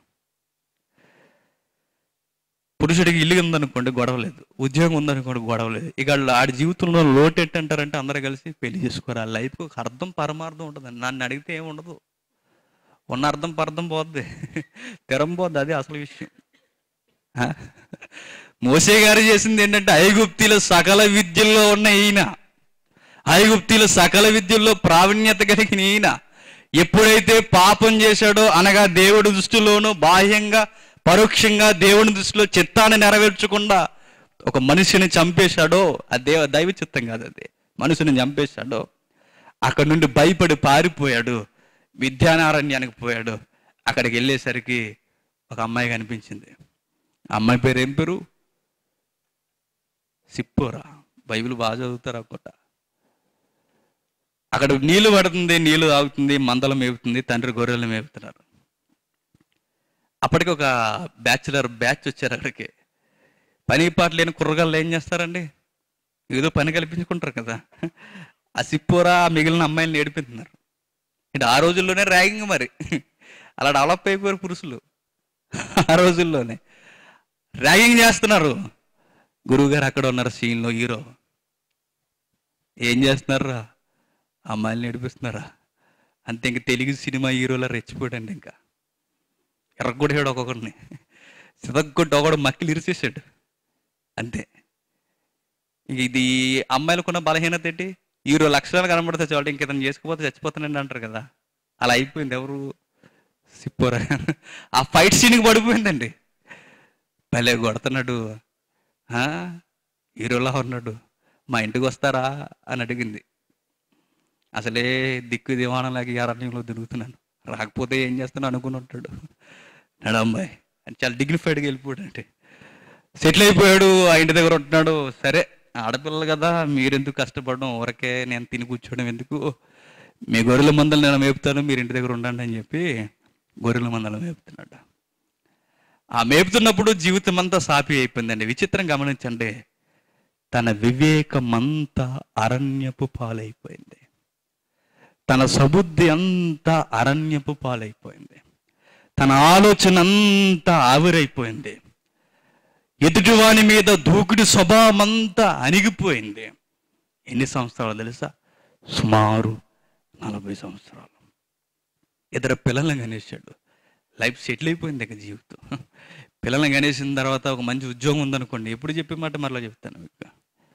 పురుషుడికి ఇల్లు ఉందనుకోండి గొడవ లేదు ఉద్యోగం ఉందనుకోండి గొడవ లేదు ఇక వాళ్ళు ఆడి జీవితంలో లోటు ఎట్టంటారంటే అందరూ కలిసి పెళ్లి చేసుకోరు ఆ లైఫ్ ఒక అర్థం పరమార్థం ఉంటుందండి నన్ను అడిగితే ఏమి ఉండదు ఉన్న అర్థం పర్థం పోద్ది తెరం పోద్ది అది అసలు విషయం ఆ? మోసే గారు చేసింది ఏంటంటే ఐగుప్తిలో సకల విద్యల్లో ఉన్న ఈయన ఐగుప్తిలో సకల విద్యల్లో ప్రావీణ్యత కలిగిన ఈయన ఎప్పుడైతే పాపం చేశాడో అనగా దేవుడి దృష్టిలోనూ బాహ్యంగా పరోక్షంగా దేవుని దృష్టిలో చిత్తాన్ని నెరవేర్చకుండా ఒక మనిషిని చంపేశాడో అది దేవ దైవ చిత్తం కాదు అది మనిషిని చంపేశాడో అక్కడ నుండి భయపడి పారిపోయాడు విద్యానారణ్యానికి పోయాడు అక్కడికి వెళ్ళేసరికి ఒక అమ్మాయి కనిపించింది ఆ అమ్మాయి పేరు ఏం పేరు సిప్పోరా బైబిల్ బాగా చదువుతారు అనుకుంటా అక్కడ నీళ్లు పడుతుంది నీళ్లు తాగుతుంది మందలు మేపుతుంది తండ్రి గొర్రెలు మేపుతున్నారు అప్పటికి ఒక బ్యాచులర్ బ్యాచ్ వచ్చారు అక్కడికి పని పాట లేని కుర్రగాళ్ళు ఏం చేస్తారండి ఏదో పని కల్పించుకుంటారు కదా ఆ సిప్పోరా ఆ మిగిలిన అమ్మాయిని నేర్పిస్తున్నారు అంటే ఆ రోజుల్లోనే ర్యాగింగ్ మరి అలా డెవలప్ అయిపోయారు పురుషులు ఆ రోజుల్లోనే ర్యాగింగ్ చేస్తున్నారు గురువుగారు అక్కడ ఉన్నారు సీన్లో హీరో ఏం చేస్తున్నారా అమ్మాయిలు నడిపిస్తున్నారా అంతే ఇంక తెలుగు సినిమా హీరోలా రెచ్చిపోయాడండి ఇంకా ఎర్రగొట్టాడు ఒక్కొక్కడిని సితగ్గొట్టి ఒకడు మక్కిలు ఇరిచేసాడు అంతే ఇంక ఇది అమ్మాయిలకున్న బలహీనత ఏంటి హీరో లక్షణాలు కనబడితే చాలు ఇంక ఇతను చేసుకుపోతే చచ్చిపోతానండి అంటారు కదా అలా అయిపోయింది ఎవరు సిప్పోరా ఆ ఫైట్ సీన్కి పడిపోయిందండి భలే కొడుతున్నాడు ఆ, హీరోలా ఉన్నాడు మా ఇంటికి వస్తారా అని అడిగింది అసలే దిక్కు దివాణంలాగా ఈ అరణ్యంలో తిరుగుతున్నాను రాకపోతే ఏం చేస్తాను అనుకుని ఉంటాడు నడమ్మాయి అని చాలా డిగ్నిఫైడ్గా వెళ్ళిపోయాడు అంటే సెటిల్ అయిపోయాడు ఆ ఇంటి దగ్గర ఉంటున్నాడు సరే ఆడపిల్లలు కదా మీరెందుకు కష్టపడడం ఊరకే నేను తిని కూర్చోవడం ఎందుకు మీ గొర్రెల మందలు నేను మేపుతాను మీరు ఇంటి దగ్గర ఉండండి అని చెప్పి గొర్రెల మందలు మేపుతున్నాడు ఆ మేపుతున్నప్పుడు జీవితం అంతా సాపి అయిపోయిందండి విచిత్రం గమనించండి తన వివేకమంతా అరణ్యపు పాలైపోయింది తన సబుద్ధి అంతా అరణ్యపు పాలైపోయింది తన ఆలోచన అంతా ఆవిరైపోయింది ఎదుటివాని మీద దూకుడి స్వభావం అంతా అణిగిపోయింది ఎన్ని సంవత్సరాలు తెలుసా సుమారు నలభై సంవత్సరాలు ఇద్దరు పిల్లల్ని కనేసాడు లైఫ్ సెటిల్ అయిపోయింది ఇక జీవితం పిల్లల్ని కనేసిన తర్వాత ఒక మంచి ఉద్యోగం ఉందనుకోండి ఎప్పుడు చెప్పే మాట మరలా చెప్తాను మీకు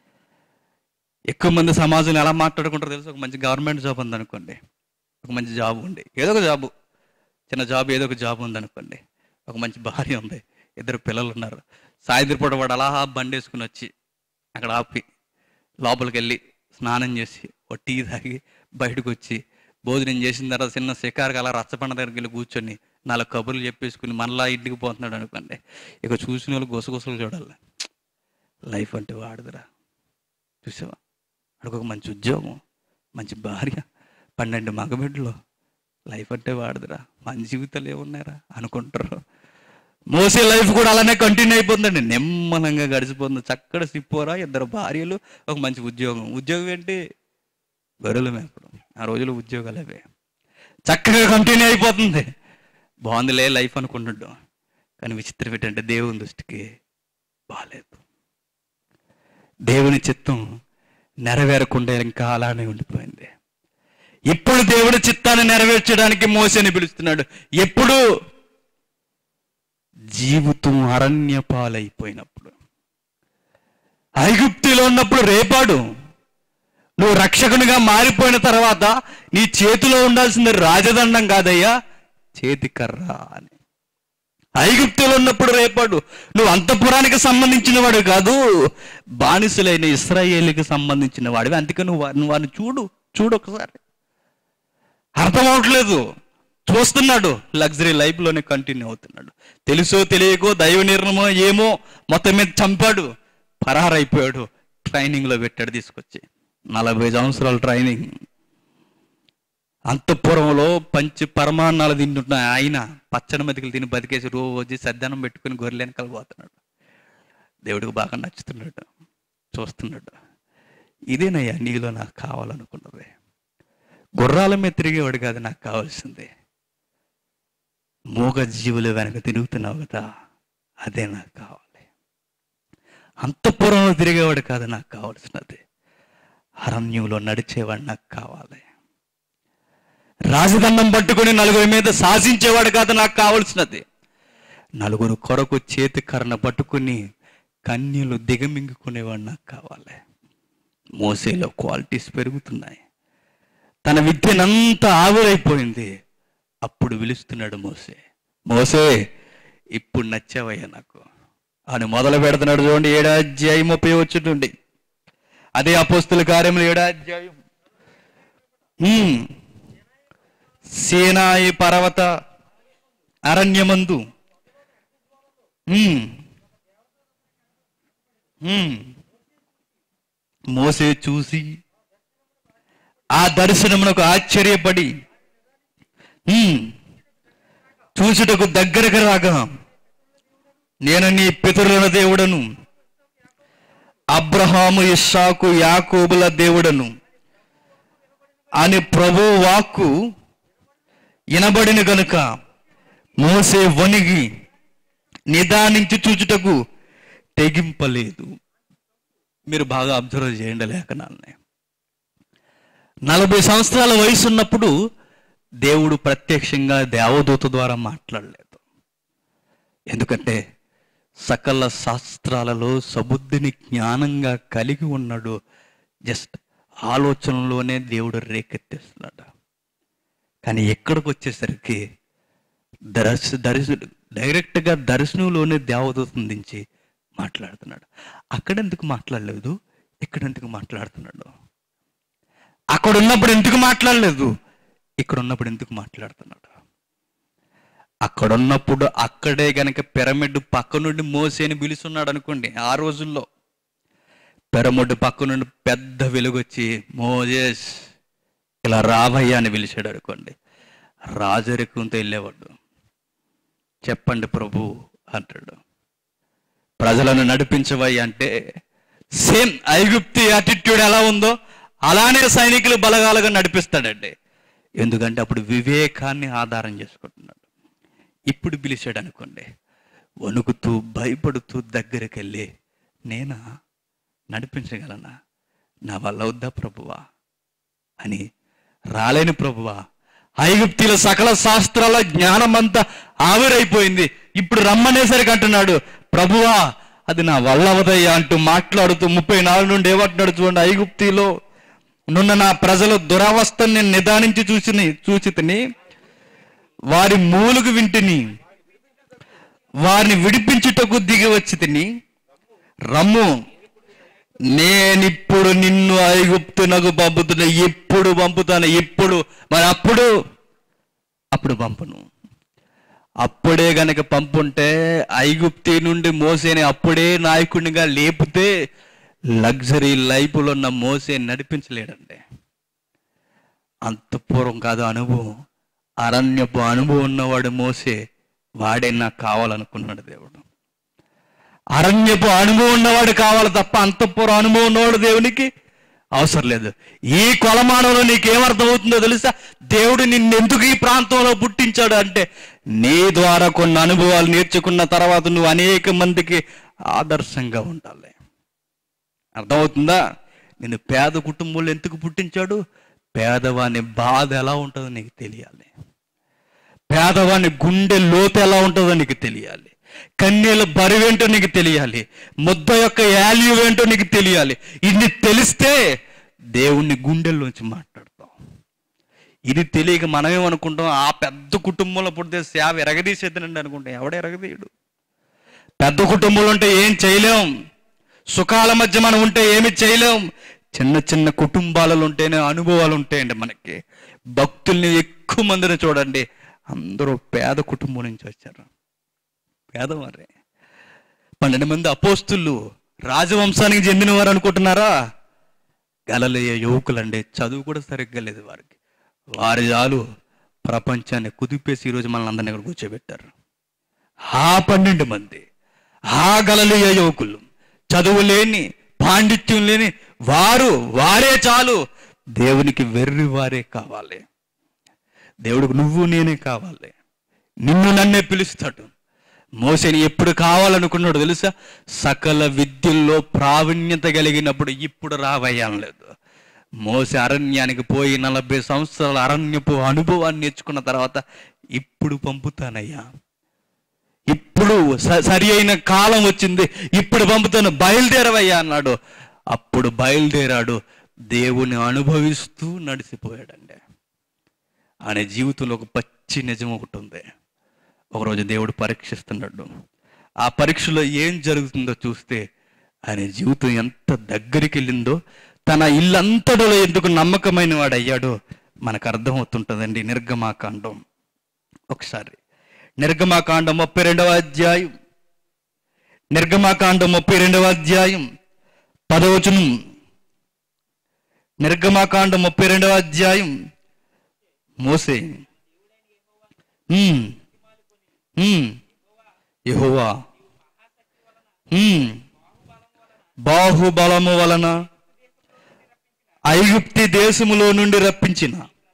ఎక్కువ మంది సమాజంలో ఎలా మాట్లాడుకుంటారో తెలుసు ఒక మంచి గవర్నమెంట్ జాబ్ ఉందనుకోండి ఒక మంచి జాబ్ ఉంది ఏదో ఒక జాబు చిన్న జాబ్ ఏదో ఒక జాబ్ ఉందనుకోండి ఒక మంచి భార్య ఉంది ఇద్దరు పిల్లలు ఉన్నారు సాయంత్రం పూట వాడు అలా బండి వేసుకుని వచ్చి అక్కడ ఆపి లోపలికి వెళ్ళి స్నానం చేసి ఓ టీ తాగి బయటకు వచ్చి భోజనం చేసిన తర్వాత చిన్న శికారుగా అలా రచ్చబండ దగ్గరికి వెళ్ళి కూర్చొని నాలుగు కబుర్లు చెప్పేసుకుని మళ్ళా ఇంటికి పోతున్నాడు అనుకోండి ఇక చూసిన వాళ్ళు గుసగుసలు చూడాలి లైఫ్ అంటే వాడుదురా చూసావా వాడికి ఒక మంచి ఉద్యోగం మంచి భార్య పన్నెండు మగబిడ్డలు లైఫ్ అంటే వాడుదురా మన జీవితాలు ఏమున్నారా అనుకుంటారు మోసే లైఫ్ కూడా అలానే కంటిన్యూ అయిపోతుందండి నెమ్మలంగా గడిచిపోతుంది చక్కడ సిప్పోరా ఇద్దరు భార్యలు ఒక మంచి ఉద్యోగం ఉద్యోగం ఏంటి గొర్రెలు మేపడం ఆ రోజులు ఉద్యోగాలు అవే చక్కగా కంటిన్యూ అయిపోతుంది బాగుందిలే లైఫ్ అనుకుంటున్నాడు కానీ విచిత్రం ఏంటంటే దేవుని దృష్టికి బాగాలేదు దేవుని చిత్తం నెరవేరకుండా ఇంకా అలానే ఉండిపోయింది ఇప్పుడు దేవుడి చిత్తాన్ని నెరవేర్చడానికి మోసని పిలుస్తున్నాడు ఎప్పుడు జీవితం అరణ్య పాలైపోయినప్పుడు ఐగుప్తిలో ఉన్నప్పుడు రేపాడు నువ్వు రక్షకునిగా మారిపోయిన తర్వాత నీ చేతిలో ఉండాల్సింది రాజదండం కాదయ్యా చేతి కర్ర అని ఐగుప్తులో ఉన్నప్పుడు రేపాడు నువ్వు అంతపురానికి సంబంధించిన వాడు కాదు బానిసలైన ఇస్రాయేలీకి సంబంధించిన వాడివి అందుకే నువ్వు వా- నువ్వు వాడిని చూడు చూడు ఒకసారి అర్థం అవట్లేదు చూస్తున్నాడు లగ్జరీ లైఫ్లోనే కంటిన్యూ అవుతున్నాడు తెలుసో తెలియకో దైవ నిర్ణయమో ఏమో మొత్తం మీద చంపాడు పరారైపోయాడు ట్రైనింగ్లో పెట్టాడు తీసుకొచ్చి నలభై సంవత్సరాల ట్రైనింగ్ అంతఃపురంలో పంచి పరమాన్నాలు తింటున్న ఆయన పచ్చని మెతుకులు తిని బతికేసి రోజు సద్దానం పెట్టుకుని గొర్రెలు వెనకాల పోతున్నాడు దేవుడికి బాగా నచ్చుతున్నాడు చూస్తున్నాడు ఇదేనయ్యా నీలో నాకు కావాలనుకున్నది గుర్రాల మీద తిరిగేవాడు కాదు నాకు కావాల్సింది మూగ జీవుల వెనక తిరుగుతున్నావు కదా అదే నాకు కావాలి అంతఃపురంలో తిరిగేవాడు కాదు నాకు కావాల్సినది అరణ్యంలో నడిచేవాడు నాకు కావాలి రాజదండం పట్టుకుని నలుగురి మీద శాసించేవాడు కాదు నాకు కావలసినది నలుగురు కొరకు చేతి కర్ణ పట్టుకుని కన్యలు దిగమింగుకునేవాడు నాకు కావాలి మోసేలో క్వాలిటీస్ పెరుగుతున్నాయి తన విద్యనంతా ఆవిరైపోయింది అప్పుడు పిలుస్తున్నాడు మోసే మోసే ఇప్పుడు నచ్చావయ్యా నాకు అని మొదలు పెడుతున్నాడు చూడండి ఏడాధ్యాయం ముప్పై వచ్చుండి అదే అపోస్తుల కార్యములు ఏడాధ్యాయం హ్మ్. సేనాయి పర్వత అరణ్యమందు హ్మ్. హ్మ్. మోసే చూసి ఆ దర్శనమునకు ఆశ్చర్యపడి హ్మ్. చూచుటకు దగ్గరకు రాగా నేను నీ పితరుల దేవుడను అబ్రహాము ఇస్సాకు యాకోబుల దేవుడను అని ప్రభు వాక్కు వినబడిన గనుక మోసే వణిగి నిదానించి చూచుటకు తెగింపలేదు మీరు బాగా అబ్జర్వ్ చేయండి లేఖనాన్ని నలభై సంవత్సరాల వయసు ఉన్నప్పుడు దేవుడు ప్రత్యక్షంగా దేవదూత ద్వారా మాట్లాడలేదు ఎందుకంటే సకల శాస్త్రాలలో సబుద్ధిని జ్ఞానంగా కలిగి ఉన్నాడు జస్ట్ ఆలోచనలోనే దేవుడు రేకెత్తేస్తున్నాడు కానీ ఎక్కడికి వచ్చేసరికి దర్శ దర్శ డైరెక్ట్గా దర్శనంలోనే దేవదూతం దించి మాట్లాడుతున్నాడు అక్కడ ఎందుకు మాట్లాడలేదు ఇక్కడ ఎందుకు మాట్లాడుతున్నాడు అక్కడ ఉన్నప్పుడు ఎందుకు మాట్లాడలేదు ఇక్కడ ఉన్నప్పుడు ఎందుకు మాట్లాడుతున్నాడు అక్కడున్నప్పుడు అక్కడే గనక పిరమిడ్ పక్క నుండి మోసేని పిలుస్తున్నాడు అనుకోండి ఆ రోజుల్లో పిరమిడ్ పక్క నుండి పెద్ద వెలుగొచ్చి మోజేస్ ఇలా రావయ్యా అని పిలిచాడు అనుకోండి రాజరికంతో వెళ్ళేవాడు చెప్పండి ప్రభు అంటాడు ప్రజలను నడిపించవయ్య అంటే సేమ్ ఐగుప్తి అటిట్యూడ్ ఎలా ఉందో అలానే సైనికులు బలగాలుగా నడిపిస్తాడండి ఎందుకంటే అప్పుడు వివేకాన్ని ఆధారం చేసుకుంటున్నాడు ఇప్పుడు పిలిచాడు అనుకోండి వణుకుతూ భయపడుతూ దగ్గరికి వెళ్ళి నేనా నడిపించగలనా నా వల్ల వద్దా ప్రభువా అని రాలేని ప్రభువా ఐగుప్తిల సకల శాస్త్రాల జ్ఞానమంతా ఆవిరైపోయింది ఇప్పుడు రమ్మనేసరికి అంటున్నాడు ప్రభువా అది నా వల్ల అవదయ్యా అంటూ మాట్లాడుతూ ముప్పై నాలుగు నుండి ఏమంటున్నాడు చూడండి ఐగుప్తిలో నున్న నా ప్రజల దురవస్థని నేను నిదానించి చూసి చూచి తిని వారి మూలుగు వింటిని వారిని విడిపించుటకు దిగి వచ్చి తిని రమ్ము నేనిప్పుడు నిన్ను ఐగుప్తునకు పంపుతున్నా ఎప్పుడు పంపుతాను ఎప్పుడు మరి అప్పుడు అప్పుడు పంపును అప్పుడే గనక పంపుంటే ఐగుప్తి నుండి మోసేని అప్పుడే నాయకుడిగా లేపితే లగ్జరీ లైఫ్లో ఉన్న మోసే నడిపించలేడండి అంత పూర్వం కాదు అనుభవం అరణ్యపు అనుభవం ఉన్నవాడు మోసే వాడే నాకు కావాలనుకున్నాడు దేవుడు అరణ్యపు అనుభవం ఉన్నవాడు కావాలి తప్ప అంతఃపుర అనుభవం ఉన్నవాడు దేవునికి అవసరం లేదు ఈ కొలమానంలో నీకేమర్థం అవుతుందో తెలుసా దేవుడు నిన్నెందుకు ఈ ప్రాంతంలో పుట్టించాడు అంటే నీ ద్వారా కొన్ని అనుభవాలు నేర్చుకున్న తర్వాత నువ్వు అనేక మందికి ఆదర్శంగా ఉండాలి అర్థమవుతుందా నిన్ను పేద కుటుంబంలో ఎందుకు పుట్టించాడు పేదవాని బాధ ఎలా ఉంటుందో నీకు తెలియాలి పేదవాని గుండె లోతు ఎలా ఉంటుందో నీకు తెలియాలి కన్నీళ్ళ బరువేంటో నీకు తెలియాలి ముద్ద యొక్క వాల్యూ ఏంటో నీకు తెలియాలి ఇది తెలిస్తే దేవుణ్ణి గుండెల్లోంచి మాట్లాడతాం ఇది తెలియక మనమేమనుకుంటాం ఆ పెద్ద కుటుంబంలో పుడితే సేవ ఎరగదీసేద్దనండి అనుకుంటాం ఎవడ ఎరగదీయడు పెద్ద కుటుంబంలో ఉంటే ఏం చేయలేం సుఖాల మధ్య మనం ఉంటే ఏమి చేయలేం చిన్న చిన్న కుటుంబాలలో ఉంటేనే అనుభవాలు ఉంటాయండి మనకి భక్తుల్ని ఎక్కువ మందిని చూడండి అందరూ పేద కుటుంబం నుంచి వచ్చారు పేదవారే పన్నెండు మంది అపోస్తులు రాజవంశానికి చెందినవారు అనుకుంటున్నారా గలలేయ యువకులండి చదువు కూడా సరిగ్గా లేదు వారికి వారి చాలు ప్రపంచాన్ని కుదిపేసి ఈరోజు మనల్ని అందరినీ ఇక్కడ కూర్చోబెట్టారు ఆ పన్నెండు మంది ఆ గలలేయ యువకులు చదువు లేని పాండిత్యం లేని వారు వారే చాలు దేవునికి వెర్రి వారే కావాలి దేవుడికి నువ్వు నేనే కావాలి నిన్ను నన్నే పిలుస్తాడు మోసేని ఎప్పుడు కావాలనుకున్నాడు తెలుసా సకల విద్యల్లో ప్రావీణ్యత కలిగినప్పుడు ఇప్పుడు రావయ్యాలేదు మోసే అరణ్యానికి పోయి నలభై సంవత్సరాల అరణ్యపు అనుభవాన్ని నేర్చుకున్న తర్వాత ఇప్పుడు పంపుతానయ్యా ఇప్పుడు స- సరి అయిన కాలం వచ్చింది ఇప్పుడు పంపుతాను బయలుదేరవయ్యా అన్నాడు అప్పుడు బయలుదేరాడు దేవుని అనుభవిస్తూ నడిచిపోయాడండి ఆయన జీవితంలో ఒక పచ్చి నిజం ఒకటి ఉంది ఒకరోజు దేవుడు పరీక్షిస్తున్నాడు ఆ పరీక్షలో ఏం జరుగుతుందో చూస్తే ఆయన జీవితం ఎంత దగ్గరికి వెళ్ళిందో తన ఇల్లంతటిలో ఎందుకు నమ్మకమైన వాడు అయ్యాడో మనకు అర్థమవుతుంటుందండి నిర్గమాకాండం ఒకసారి నిర్గమాకాండం ముప్పై రెండవ అధ్యాయం నిర్గమాకాండం ముప్పై రెండవ అధ్యాయం పదవచనం నిర్గమాకాండం ముప్పై రెండవ అధ్యాయం మోసే ఉమ్, ఉమ్, యెహోవా ఉమ్, బాహుబలము వలన ఐగుప్తి దేశములో నుండి రప్పించిన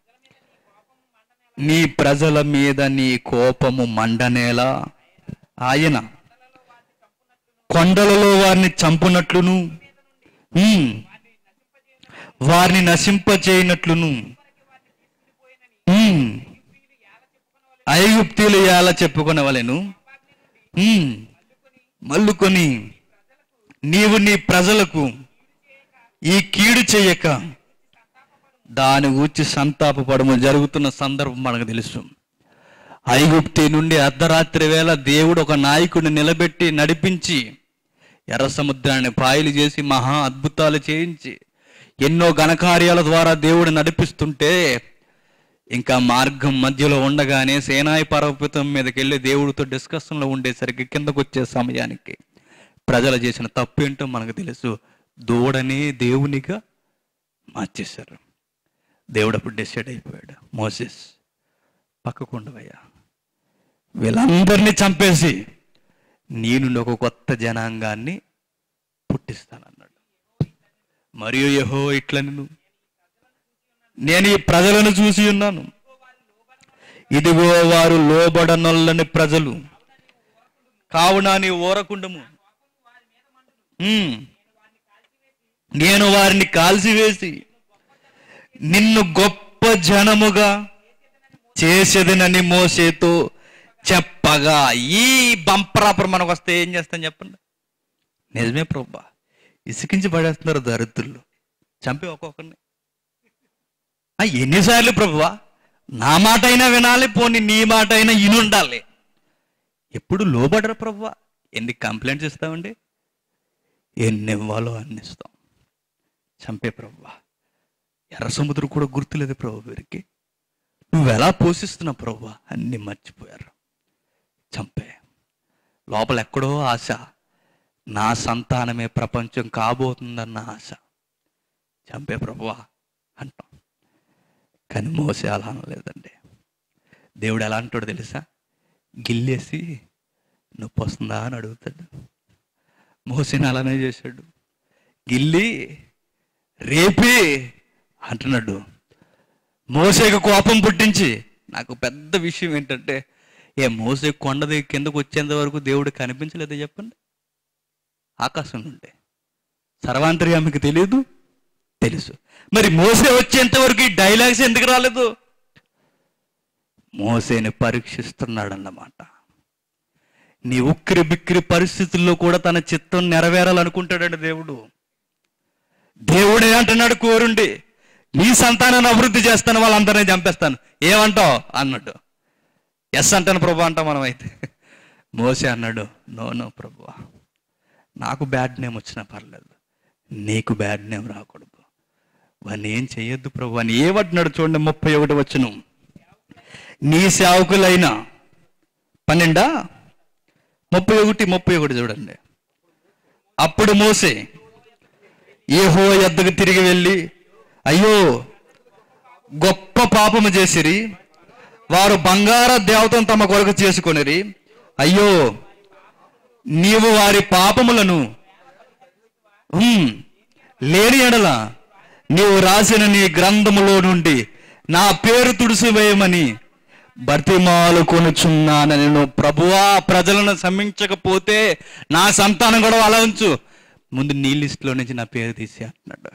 నీ ప్రజల మీద నీ కోపము మండనేలా ఆయన కొండలలో వారిని చంపునట్లును ఉమ్, వారిని నశింపచేయనట్లును ఉమ్, ఐగుప్తీలు ఎలా చెప్పుకునవలెను ఉమ్, మల్లుకొని నీవు నీ ప్రజలకు ఈ కీడు చేయక దాని గూర్చి సంతాపపడము జరుగుతున్న సందర్భం మనకు తెలుసు ఐగుప్తి నుండి అర్ధరాత్రి వేళ దేవుడు ఒక నాయకుడిని నిలబెట్టి నడిపించి ఎర్ర సముద్రాన్ని పాయలు చేసి మహా అద్భుతాలు చేయించి ఎన్నో ఘనకార్యాల ద్వారా దేవుడు నడిపిస్తుంటే ఇంకా మార్గం మధ్యలో ఉండగానే సేనాయి పర్వతం మీదకి వెళ్ళి దేవుడితో డిస్కషన్లో ఉండేసరికి కిందకు వచ్చే సమయానికి ప్రజలు చేసిన తప్పు ఏంటో మనకు తెలుసు దూడని దేవునిగా మార్చేశారు దేవుడు అప్పుడు డిసైడ్ అయిపోయాడు మోసెస్ పక్కకు ఉండవయ్యా వీళ్ళందరినీ చంపేసి నీ నుండి ఒక కొత్త జనాంగాన్ని పుట్టిస్తానన్నాడు మరియు యహో ఇట్లా నేను నేను ఈ ప్రజలను చూసి ఉన్నాను ఇదిగో వారు లోబడనొల్లని ప్రజలు కావున నీ ఓరకుండము ఉమ్. నేను వారిని కాల్చివేసి నిన్ను గొప్ప జనముగా చేసేదనని మోసేతో చెప్పగా ఈ బంపరాపర్ మనకు వస్తే ఏం చేస్తాం చెప్పండి నిజమే ప్రభా ఇసుకించి పడేస్తున్నారు దరిద్రులు చంపి ఒక్కొక్కరిని ఆ, ఎన్నిసార్లు ప్రభువా నా మాట అయినా వినాలి పోనీ నీ మాట అయినా ఇనుండాలి ఎప్పుడు లోబడరు ప్రభువా ఎన్ని కంప్లైంట్స్ ఇస్తామండి ఎన్ని ఇవ్వాలో అన్ని ఇస్తాం చంపే ప్రభువా ఎర్ర సముద్రం కూడా గుర్తులేదు ప్రభు వీరికి నువ్వు ఎలా పోషిస్తున్నావు ప్రభువా అన్ని మర్చిపోయారు చంపే లోపల ఎక్కడో ఆశ నా సంతానమే ప్రపంచం కాబోతుందన్న ఆశ చంపే ప్రభువా అంటాం కానీ మోసే అలా అనలేదండి దేవుడు ఎలా అంటాడు తెలుసా గిల్లేసి నొప్పి వస్తుందా అని అడుగుతాడు మోసేని అలానే చేశాడు గిల్లి రేపి అంటున్నాడు మోసేకు కోపం పుట్టించి నాకు పెద్ద విషయం ఏంటంటే ఏ మోసే కొండది కిందకు వచ్చేంత వరకు దేవుడు కనిపించలేదో చెప్పండి ఆకాశం నుండి సర్వాంతర్యామికి తెలియదు తెలుసు మరి మోసే వచ్చేంత వరకు ఈ డైలాగ్స్ ఎందుకు రాలేదు మోసేని పరీక్షిస్తున్నాడన్నమాట నీ ఉక్కిరి బిక్కిరి పరిస్థితుల్లో కూడా తన చిత్తం నెరవేరాలనుకుంటాడండి దేవుడు దేవుడే అంటున్నాడు కోరుండి నీ సంతానాన్ని అభివృద్ధి చేస్తాను వాళ్ళందరినీ చంపేస్తాను ఏమంటావు అన్నాడు ఎస్ అంటాను ప్రభు అంటాం మనం అయితే మోసే అన్నాడు నో నో ప్రభు నాకు బ్యాడ్ నేమ్ వచ్చినా పర్లేదు నీకు బ్యాడ్ నేమ్ రాకూడదు వాడిని ఏం చెయ్యొద్దు ప్రభు అని ఏమంటున్నాడు చూడండి ముప్పై ఒకటి వచ్చును నీ సేవకులైన పన్నెండా ముప్పై ఒకటి ముప్పై ఒకటి చూడండి అప్పుడు మోసే ఏహో ఎద్దకు తిరిగి వెళ్ళి అయ్యో గొప్ప పాపము చేసిరి వారు బంగార దేవతను తమ కొరకు చేసుకొనిరి అయ్యో నీవు వారి పాపములను ఉమ్, లేని ఎడల నీవు రాసిన నీ గ్రంథములో నుండి నా పేరు తుడిసివేయమని బతిమాలు కొనుచున్నానని నేను ప్రభువా ప్రజలను సమ్మించకపోతే నా సంతానం కూడా అలా ఉంచు ముందు నీ లిస్టులో నుంచి నా పేరు తీసి అంటున్నాడు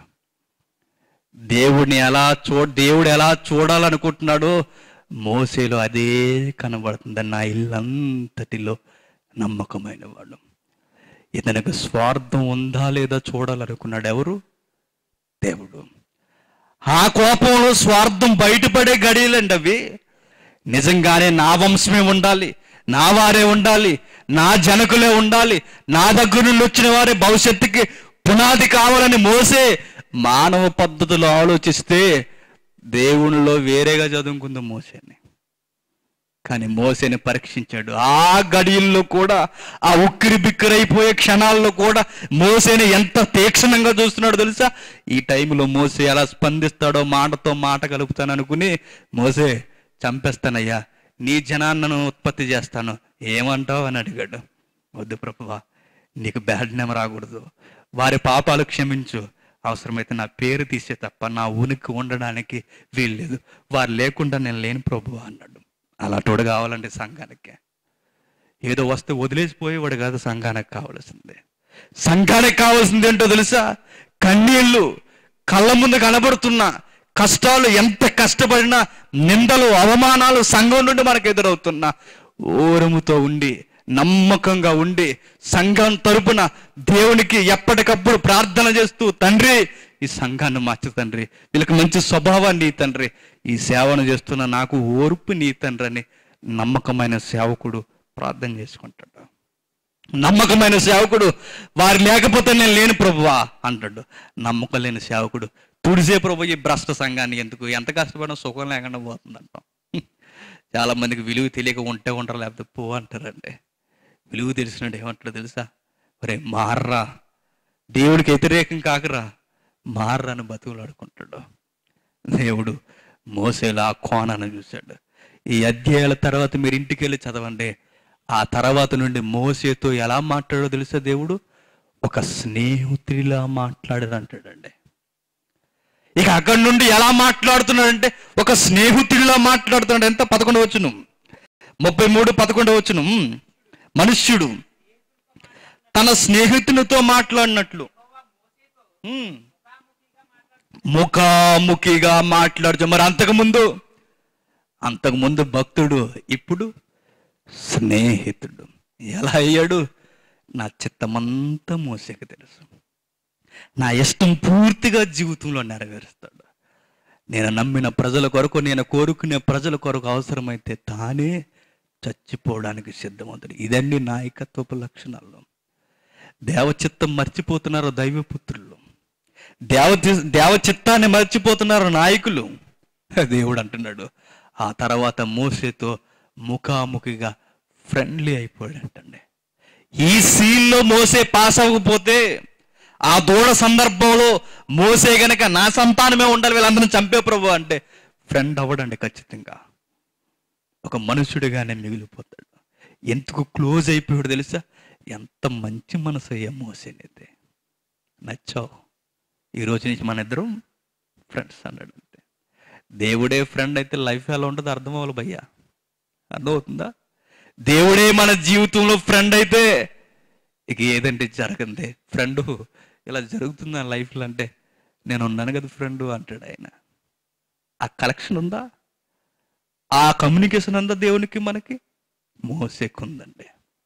దేవుడిని ఎలా చూ దేవుడు ఎలా చూడాలనుకుంటున్నాడో మోసేలో అదే కనబడుతుంది నా ఇల్లంతటిలో నమ్మకమైన వాడు ఇతనికి స్వార్థం ఉందా లేదా చూడాలనుకున్నాడు ఎవరు దేవుడు ఆ కోపంలో స్వార్థం బయటపడే గడియలండి అవి నిజంగానే నా వంశమే ఉండాలి నా వారే ఉండాలి నా జనకులే ఉండాలి నా దగ్గర నుండి వచ్చిన వారే భవిష్యత్తుకి పునాది కావాలని మోసే మానవ పద్ధతిలో ఆలోచిస్తే దేవునిలో వేరేగా చదువుకుంది మోసేని కానీ మోసేని పరీక్షించాడు ఆ గడియల్లో కూడా ఆ ఉక్కిరి బిక్కిరైపోయే క్షణాల్లో కూడా మోసేని ఎంత తీక్షణంగా చూస్తున్నాడో తెలుసా ఈ టైంలో మోసే ఎలా స్పందిస్తాడో మాటతో మాట కలుపుతాను అనుకుని మోసే చంపేస్తానయ్యా నీ జనాన్నను ఉత్పత్తి చేస్తాను ఏమంటావు అని అడిగాడు వద్దు ప్రభువా నీకు బ్యాడ్ నేమ్ రాకూడదు వారి పాపాలు క్షమించు అవసరమైతే నా పేరు తీసే తప్ప నా ఉనికి ఉండడానికి వీల్లేదు వారు లేకుండా నేను లేని ప్రభువా అన్నాడు అలా తోడు కావాలంటే సంఘానికి ఏదో వస్తే వదిలేసిపోయేవాడు కాదు సంఘానికి కావలసింది సంఘానికి కావాల్సింది ఏంటో తెలుసా కన్నీళ్ళు కళ్ళ ముందు కనబడుతున్న కష్టాలు ఎంత కష్టపడినా నిందలు అవమానాలు సంఘం నుండి మనకు ఎదురవుతున్నా ఓరముతో ఉండి నమ్మకంగా ఉండి సంఘం తరపున దేవునికి ఎప్పటికప్పుడు ప్రార్థన చేస్తూ తండ్రి ఈ సంఘాన్ని మార్చు తండ్రి వీళ్ళకి మంచి స్వభావాన్ని నీ తండ్రి ఈ సేవను చేస్తున్న నాకు ఓర్పు నీ తండ్రి అని నమ్మకమైన సేవకుడు ప్రార్థన చేసుకుంటాడు నమ్మకమైన సేవకుడు వారు లేకపోతే నేను లేని ప్రభువా అంటాడు నమ్మకం లేని సేవకుడు తుడిసే ప్రభు ఈ భ్రష్ట సంఘాన్ని ఎందుకు ఎంత కష్టపడినా సుఖం లేకుండా పోతుందంటాం చాలా మందికి విలువ తెలియక ఉంటే ఉంటారు లేకపోతే పో అంటారండి విలువ తెలిసినట్టు ఏమంటాడు తెలుసా ఒరే మార్రా దేవుడికి వ్యతిరేకం కాకరా మార్రా అని బతుకులు ఆడుకుంటాడు దేవుడు మోసేలా ఆ కోణాన్ని చూశాడు ఈ అధ్యాయాల తర్వాత మీరు ఇంటికి వెళ్ళి చదవండి ఆ తర్వాత నుండి మోసేతో ఎలా మాట్లాడో తెలుసా దేవుడు ఒక స్నేహితుడిలా మాట్లాడారు అంటాడండి ఇక అక్కడి నుండి ఎలా మాట్లాడుతున్నాడంటే ఒక స్నేహితుడిలా మాట్లాడుతున్నాడు ఎంత పదకొండు వచ్చును ముప్పై మూడు పదకొండు వచ్చును మనుష్యుడు తన స్నేహితునితో మాట్లాడినట్లు ఉమ్. ముఖాముఖిగా మాట్లాడుతూ మరి అంతకుముందు అంతకుముందు భక్తుడు ఇప్పుడు స్నేహితుడు ఎలా అయ్యాడు నా చిత్తమంతా మోసేకి తెలుసు నా ఇష్టం పూర్తిగా జీవితంలో నెరవేరుస్తాడు నేను నమ్మిన ప్రజల కొరకు నేను కోరుకునే ప్రజల కొరకు అవసరమైతే తానే చచ్చిపోవడానికి సిద్ధమవుతాడు ఇదండి నాయకత్వపు లక్షణాలు దేవచిత్తం మర్చిపోతున్నారు దైవపుత్రులు దేవ దేవచిత్తాన్ని మర్చిపోతున్నారు నాయకులు దేవుడు అంటున్నాడు ఆ తర్వాత మోసేతో ముఖాముఖిగా ఫ్రెండ్లీ అయిపోయాడంటండి ఈ సీన్లో మోసే పాస్ అవ్వకపోతే ఆ దూడ సందర్భంలో మోసే గనక నా సంతానమే ఉండాలి వీళ్ళందరిని చంపే ప్రభు అంటే ఫ్రెండ్ అవ్వడండి ఖచ్చితంగా ఒక మనుషుడిగానే మిగిలిపోతాడు ఎందుకు క్లోజ్ అయిపోయాడు తెలుసా ఎంత మంచి మనసు అయ్యా మోసేనైతే నచ్చావు ఈ రోజు నుంచి మన ఇద్దరం ఫ్రెండ్స్ అన్నాడు అంతే దేవుడే ఫ్రెండ్ అయితే లైఫ్ ఎలా ఉంటుందో అర్థం అవ్వాలి భయ్యా అర్థమవుతుందా దేవుడే మన జీవితంలో ఫ్రెండ్ అయితే ఇక ఏదంటే జరగందే ఫ్రెండ్ ఇలా జరుగుతుందా లైఫ్లో అంటే నేను ఉన్నాను కదా ఫ్రెండ్ అంటాడు ఆయన ఆ కలెక్షన్ ఉందా ఆ కమ్యూనికేషన్ ఉందా దేవునికి మనకి మోసేకుందండి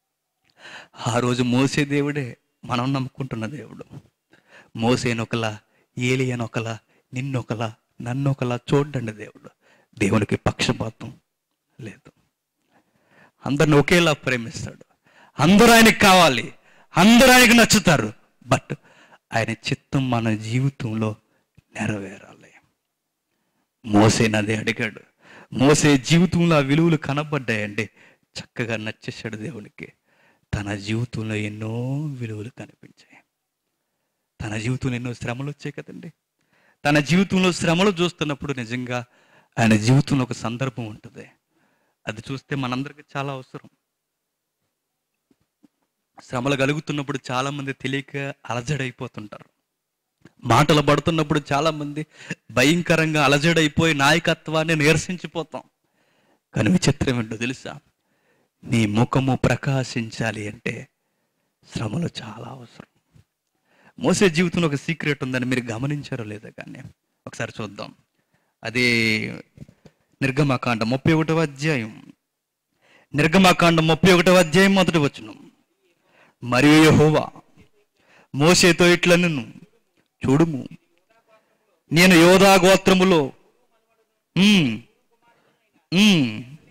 ఆ రోజు మోసే దేవుడే మనం నమ్ముకుంటున్న దేవుడు మోసేనొకలా ఏలియనొకలా నిన్నొకలా నన్నొకలా చూడండి దేవుడు దేవునికి పక్షపాతం లేదు అందరిని ఒకేలా ప్రేమిస్తాడు అందరూ ఆయనకి కావాలి అందరూ ఆయనకి నచ్చుతారు బట్ ఆయన చిత్తం మన జీవితంలో నెరవేరాలి మోసే నది అడిగాడు మోసే జీవితంలో ఆ విలువలు కనబడ్డాయండి చక్కగా నచ్చేసాడు దేవునికి తన జీవితంలో ఎన్నో విలువలు కనిపించాయి తన జీవితంలో ఎన్నో శ్రమలు వచ్చాయి కదండి తన జీవితంలో శ్రమలు చూస్తున్నప్పుడు నిజంగా ఆయన జీవితంలో ఒక సందర్భం ఉంటుంది అది చూస్తే మనందరికీ చాలా అవసరం శ్రమలు కలుగుతున్నప్పుడు చాలా మంది తెలియక అలజడైపోతుంటారు మాటలు పడుతున్నప్పుడు చాలా మంది భయంకరంగా అలజడైపోయి నాయకత్వాన్ని నిరసించిపోతాం కానీ విచిత్రం ఏంటో తెలుసా నీ ముఖము ప్రకాశించాలి అంటే శ్రమలు చాలా అవసరం మోసే జీవితంలో ఒక సీక్రెట్ ఉందని మీరు గమనించారో లేదో కానీ ఒకసారి చూద్దాం అది నిర్గమాకాండ ముప్పై ఒకటవ అధ్యాయం నిర్గమాకాండ ముప్పై ఒకటవ అధ్యాయం మొదటి వచనం మరియు యెహోవా మోసేతో ఇట్లా నిన్ను చూడుము నేను యోధా గోత్రములో ఉమ్, ఉమ్,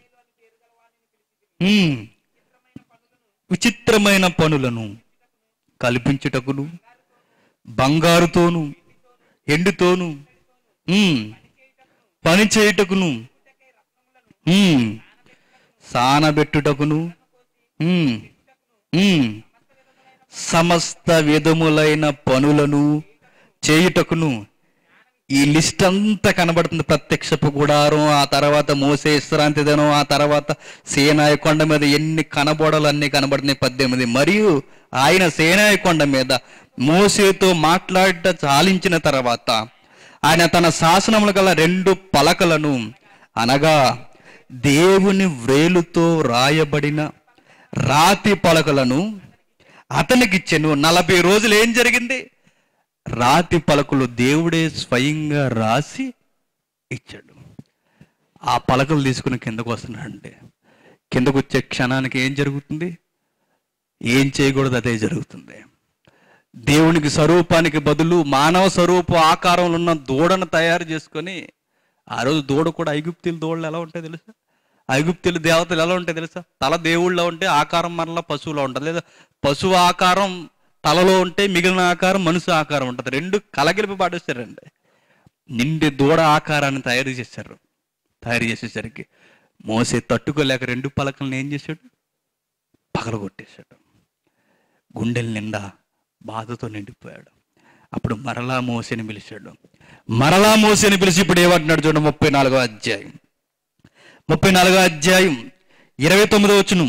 ఉమ్, విచిత్రమైన పనులను కల్పించుటకును బంగారుతోను ఎండుతోను ఉమ్, పని చేయుటకును ఉమ్, సానబెట్టుటకును ఉమ్, ఉమ్, సమస్త విధములైన పనులను చేయుటకును ఈ లిస్ట్ అంతా కనబడుతుంది ప్రత్యక్షపు గుడారం ఆ తర్వాత మోసే విశ్రాంతి దినం ఆ తర్వాత సేనాయ కొండ మీద ఎన్ని కనబడలు అన్ని కనబడుతున్నాయి పద్దెనిమిది మరియు ఆయన సేనాయ కొండ మీద మోసేతో మాట్లాడ చాలించిన తర్వాత ఆయన తన శాసనములు గల రెండు పలకలను అనగా దేవుని వ్రేలుతో రాయబడిన రాతి పలకలను అతనికిచ్చెను నలభై రోజులు ఏం జరిగింది రాతి పలకలు దేవుడే స్వయంగా రాసి ఇచ్చాడు ఆ పలకలు తీసుకుని కిందకు వస్తున్నాడంటే కిందకు వచ్చే క్షణానికి ఏం జరుగుతుంది ఏం చేయకూడదు అదే జరుగుతుంది దేవునికి స్వరూపానికి బదులు మానవ స్వరూప ఆకారంలో ఉన్న దూడను తయారు చేసుకొని ఆ రోజు దూడ కూడా ఐగుప్తుల దూడలు ఎలా ఉంటాయి తెలుసా ఐగుప్తులు దేవతలు ఎలా ఉంటాయి తెలుసా తల దేవుళ్ళలో ఉంటే ఆకారం మరలా పశువులో ఉంటుంది లేదా పశువు ఆకారం తలలో ఉంటే మిగిలిన ఆకారం మనుషు ఆకారం ఉంటుంది రెండు కలగిలిపి పాటిస్తారండి నిండి దూడ ఆకారాన్ని తయారు చేశారు తయారు చేసేసరికి మోసే తట్టుకోలేక రెండు పలకలను ఏం చేశాడు పగలగొట్టేశాడు గుండెల నిండా బాధతో నిండిపోయాడు అప్పుడు మరలా మోసేని పిలిచాడు మరలా మోసేని పిలిచి ఇప్పుడు ఏమంటున్నాడు చూడండి ముప్పై నాలుగో అధ్యాయం ముప్పై నాలుగో అధ్యాయం ఇరవై తొమ్మిదో వచ్చును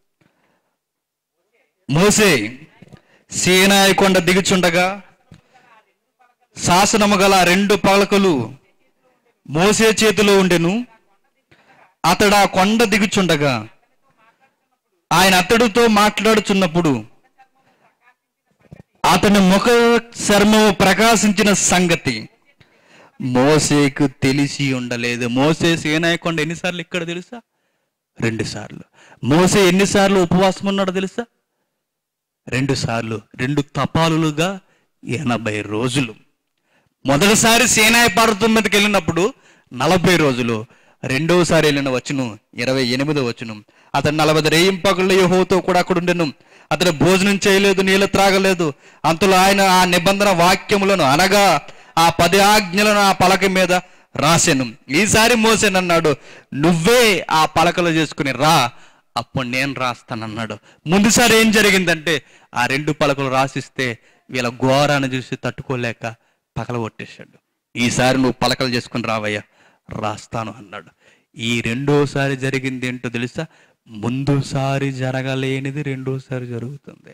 మోసే సేనాయి కొండ దిగుచుండగా శాసనము గల ఆ రెండు పలకలు మోసే చేతిలో ఉండెను అతడు ఆ కొండ దిగుచుండగా ఆయన అతడితో మాట్లాడుచున్నప్పుడు అతని ముఖ చర్మము ప్రకాశించిన సంగతి మోసేకు తెలిసి ఉండలేదు మోసే సేనాయి కొండ ఎన్నిసార్లు ఇక్కడ తెలుసా రెండు సార్లు మోసే ఎన్నిసార్లు ఉపవాసం ఉన్నాడో తెలుసా రెండు సార్లు రెండు తపాలులుగా ఎనభై రోజులు మొదటిసారి సేనాయి పర్వతం మీదకి వెళ్ళినప్పుడు నలభై రోజులు రెండోసారి వెళ్ళిన వచ్చును ఇరవై ఎనిమిదో వచ్చును అతను నలభై రేయింపగల యహోతో కూడా అక్కడ ఉండెను అతను భోజనం చేయలేదు నీళ్ళు త్రాగలేదు అంతలో ఆయన ఆ నిబంధన వాక్యములను అనగా ఆ పది ఆజ్ఞలను ఆ పలక మీద రాసెను ఈసారి మోసేనన్నాడు నువ్వే ఆ పలకలు చేసుకుని రా అప్పుడు నేను రాస్తానన్నాడు ముందుసారి ఏం జరిగిందంటే ఆ రెండు పలకలు రాసిస్తే వీళ్ళ ఘోరాన్ని చూసి తట్టుకోలేక పగలగొట్టేశాడు ఈసారి నువ్వు పలకలు చేసుకుని రావయ్యా రాస్తాను అన్నాడు ఈ రెండోసారి జరిగింది ఏంటో తెలుసా ముందుసారి జరగలేనిది రెండోసారి జరుగుతుంది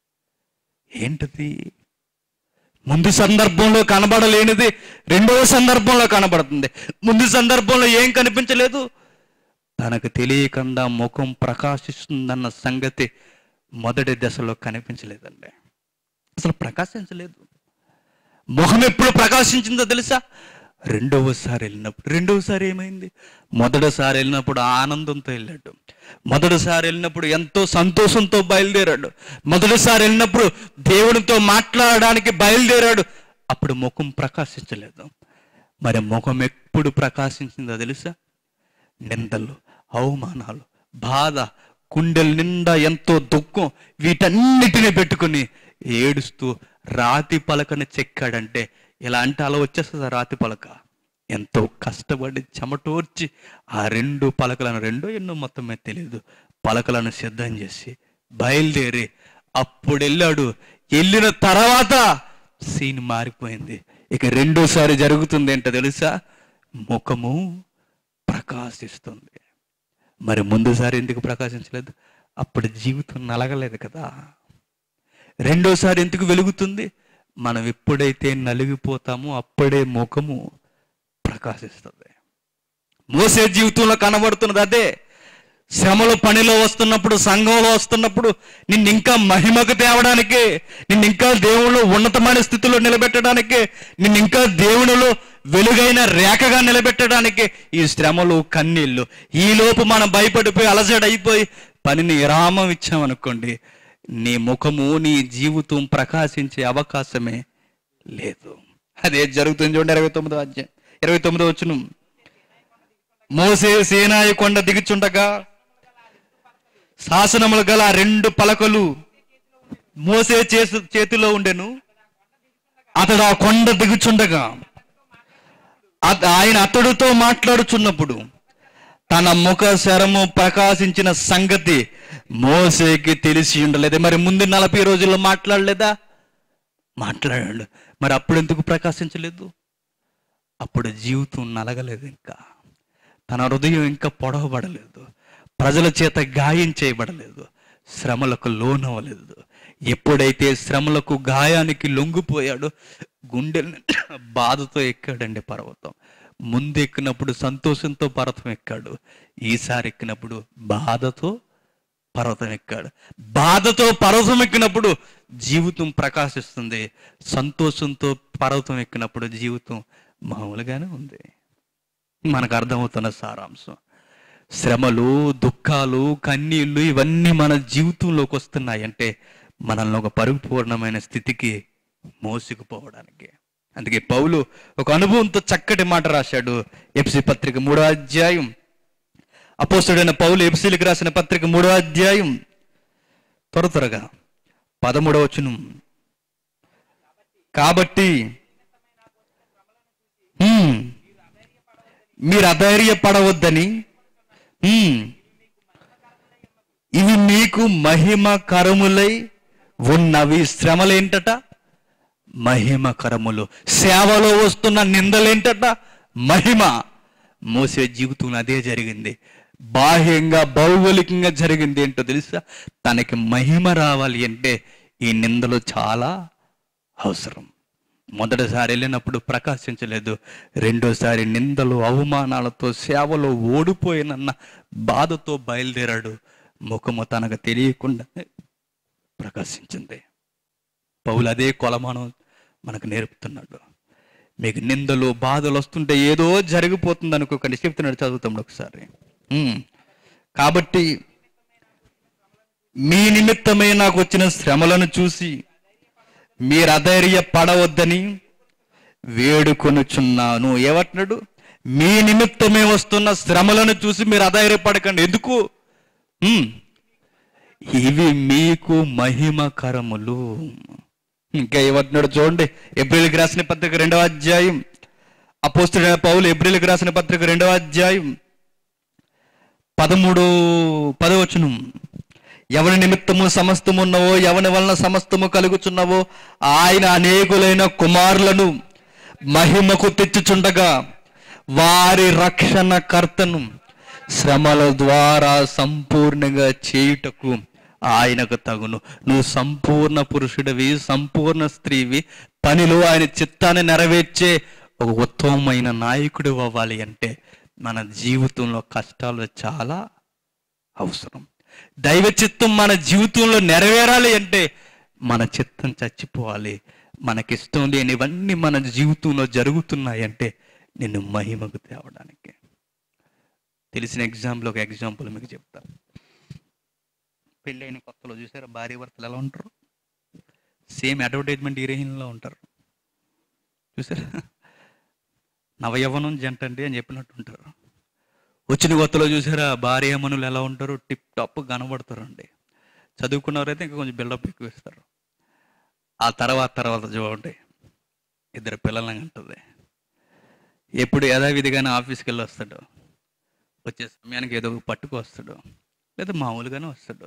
ఏంటది ముందు సందర్భంలో కనబడలేనిది రెండవ సందర్భంలో కనబడుతుంది ముందు సందర్భంలో ఏం కనిపించలేదు తనకు తెలియకుండా ముఖం ప్రకాశిస్తుందన్న సంగతి మొదటి దశలో కనిపించలేదండి అసలు ప్రకాశించలేదు ముఖం ఎప్పుడు ప్రకాశించిందో తెలుసా రెండవసారి వెళ్ళినప్పుడు రెండవసారి ఏమైంది మొదటిసారి వెళ్ళినప్పుడు ఆనందంతో వెళ్ళాడు మొదటిసారి వెళ్ళినప్పుడు ఎంతో సంతోషంతో బయలుదేరాడు మొదటిసారి వెళ్ళినప్పుడు దేవునితో మాట్లాడడానికి బయలుదేరాడు అప్పుడు ముఖం ప్రకాశించలేదు మరి ముఖం ఎప్పుడు ప్రకాశించిందో తెలుసా నిందలు అవమానాలు బాధ కుండెల నిండా ఎంతో దుఃఖం వీటన్నిటిని పెట్టుకుని ఏడుస్తూ రాతి పలకని చెక్కాడంటే ఇలా అంటే అలా వచ్చేస్తుంది ఆ రాతి పలక ఎంతో కష్టపడి చెమటోర్చి ఆ రెండు పలకలను రెండో ఎన్నో మొత్తం మీద తెలియదు పలకలను సిద్ధం చేసి బయలుదేరి అప్పుడు వెళ్ళాడు వెళ్ళిన తర్వాత సీన్ మారిపోయింది ఇక రెండోసారి జరుగుతుంది ఏంటో తెలుసా ముఖము ప్రకాశిస్తుంది మరి ముందుసారి ఎందుకు ప్రకాశించలేదు అప్పుడు జీవితం నలగలేదు కదా రెండోసారి ఎందుకు వెలుగుతుంది మనం ఎప్పుడైతే నలిగిపోతామో అప్పుడే ముఖము ప్రకాశిస్తుంది మోసే జీవితంలో కనబడుతున్నది అదే శ్రమలు పనిలో వస్తున్నప్పుడు సంఘంలో వస్తున్నప్పుడు నిన్ను ఇంకా మహిమకు తేవడానికి నిన్ను ఇంకా దేవుళ్ళు ఉన్నతమైన స్థితిలో నిలబెట్టడానికి నిన్ను ఇంకా దేవునిలో వెలుగైన రేఖగా నిలబెట్టడానికి ఈ శ్రమలు కన్నీళ్ళు ఈ లోపు మనం భయపడిపోయి అలసట అయిపోయి పనిని విరామం ఇచ్చామనుకోండి నీ ముఖము నీ జీవితం ప్రకాశించే అవకాశమే లేదు అదే జరుగుతుంది చూడండి ఇరవై తొమ్మిదో అధ్యాయం ఇరవై తొమ్మిదో వచ్చును మోసే సేనాయి కొండ దిగుచుండగా శాసనములు గల ఆ రెండు పలకలు మోసే చేసు చేతిలో ఉండెను అతడు ఆ కొండ దిగుచుండగా అత- ఆయన అతడుతో మాట్లాడుచున్నప్పుడు తన ముఖ శరము ప్రకాశించిన సంగతి మోసేకి తెలిసి ఉండలేదు మరి ముందు నలభై రోజుల్లో మాట్లాడలేదా మాట్లాడాడు మరి అప్పుడు ఎందుకు ప్రకాశించలేదు అప్పుడు జీవితం నలగలేదు ఇంకా తన హృదయం ఇంకా పొడవబడలేదు ప్రజల చేత గాయం చేయబడలేదు శ్రమలకు లోనవ్వలేదు ఎప్పుడైతే శ్రమలకు గాయానికి లొంగిపోయాడో గుండె బాధతో ఎక్కాడండి పర్వతం ముందు ఎక్కినప్పుడు సంతోషంతో పర్వతం ఎక్కాడు ఈసారి ఎక్కినప్పుడు బాధతో పర్వతం ఎక్కాడు బాధతో పర్వతం ఎక్కినప్పుడు జీవితం ప్రకాశిస్తుంది సంతోషంతో పర్వతం ఎక్కినప్పుడు జీవితం మామూలుగానే ఉంది మనకు అర్థమవుతున్న సారాంశం శ్రమలు దుఃఖాలు కన్నీళ్ళు ఇవన్నీ మన జీవితంలోకి వస్తున్నాయంటే మనల్ని ఒక పరిపూర్ణమైన స్థితికి మోసుకుపోవడానికి అందుకే పౌలు ఒక అనుభవంతో చక్కటి మాట రాశాడు ఎఫ్సి పత్రిక మూడో అధ్యాయం అపోస్తుడైన పౌలు ఎపిసీలకు రాసిన పత్రిక మూడో అధ్యాయం త్వర త్వరగా పదమూడవ వచనం కాబట్టి హ్మ్, మీరు అధైర్యపడవద్దని హ్మ్, ఇవి మీకు మహిమ కరములై ఉన్నవి శ్రమలేంటట మహిమకరములు సేవలో వస్తున్న నిందలేంటట మహిమ మోసే జీవితంలో అదే జరిగింది బాహ్యంగా భౌగోళికంగా జరిగింది ఏంటో తెలుసా తనకి మహిమ రావాలి అంటే ఈ నిందలు చాలా అవసరం మొదటిసారి వెళ్ళినప్పుడు ప్రకాశించలేదు రెండోసారి నిందలు అవమానాలతో సేవలో ఓడిపోయినన్న బాధతో బయలుదేరాడు ముఖము తనకు తెలియకుండా ప్రకాశించింది పౌలు అదే కొలమానం మనకు నేర్పుతున్నాడు మీకు నిందలు బాధలు వస్తుంటే ఏదో జరిగిపోతుంది అనుకోకండి చెప్తున్నాడు చదువుతాం ఒకసారి ఉమ్. కాబట్టి మీ నిమిత్తమే నాకు వచ్చిన శ్రమలను చూసి మీరు అధైర్య పడవద్దని వేడుకొనుచున్నాను ఏమంటున్నాడు మీ నిమిత్తమే వస్తున్న శ్రమలను చూసి మీరు అధైర్యపడకండి ఎందుకు ఉమ్. ఇవి మీకు మహిమకరములు ఇంకా ఏమంటున్నాడు చూడండి ఏప్రిల్కి రాసిన పత్రిక రెండవ అధ్యాయం అపోస్తుడైన పౌలు ఏప్రిల్కి రాసిన పత్రిక రెండవ అధ్యాయం పదమూడు పదవచనం ఎవరి నిమిత్తము సమస్తము ఉన్నవో ఎవరి వలన సమస్తము కలుగుచున్నవో ఆయన అనేకులైన కుమారులను మహిమకు తెచ్చుచుండగా వారి రక్షణ కర్తను శ్రమల ద్వారా సంపూర్ణంగా చేయుటకు ఆయనకు తగును నువ్వు సంపూర్ణ పురుషుడివి సంపూర్ణ స్త్రీవి పనిలో ఆయన చిత్తాన్ని నెరవేర్చే ఒక ఉత్తమమైన నాయకుడు అవ్వాలి అంటే మన జీవితంలో కష్టాలు చాలా అవసరం దైవ చిత్తం మన జీవితంలో నెరవేరాలి అంటే మన చిత్తం చచ్చిపోవాలి మనకిష్టం లేనివన్నీ మన జీవితంలో జరుగుతున్నాయి అంటే నిన్ను మహిమకు తేవడానికి తెలిసిన ఎగ్జాంపుల్ ఒక ఎగ్జాంపుల్ మీకు చెప్తా పెళ్ళైన కొత్తలో చూసారా భార్య భర్తలు ఎలా ఉంటారు సేమ్ అడ్వర్టైజ్మెంట్ హీరోయిన్లో ఉంటారు చూసారా నవయవనం జంట అండి అని చెప్పినట్టు ఉంటారు వచ్చిన కొత్తలో చూసారా భార్యమనులు ఎలా ఉంటారు టిప్ టాప్ కనబడతారండి చదువుకున్నవారైతే ఇంకా కొంచెం బిల్డప్ ఎక్కువ ఇస్తారు ఆ తర్వాత తర్వాత చూడండి ఇద్దరు పిల్లలని అంటుంది ఎప్పుడు యథావిధిగానే ఆఫీస్కి వెళ్ళి వస్తాడు వచ్చే సమయానికి ఏదో ఒక పట్టుకు వస్తాడు లేదా మామూలుగానే వస్తాడు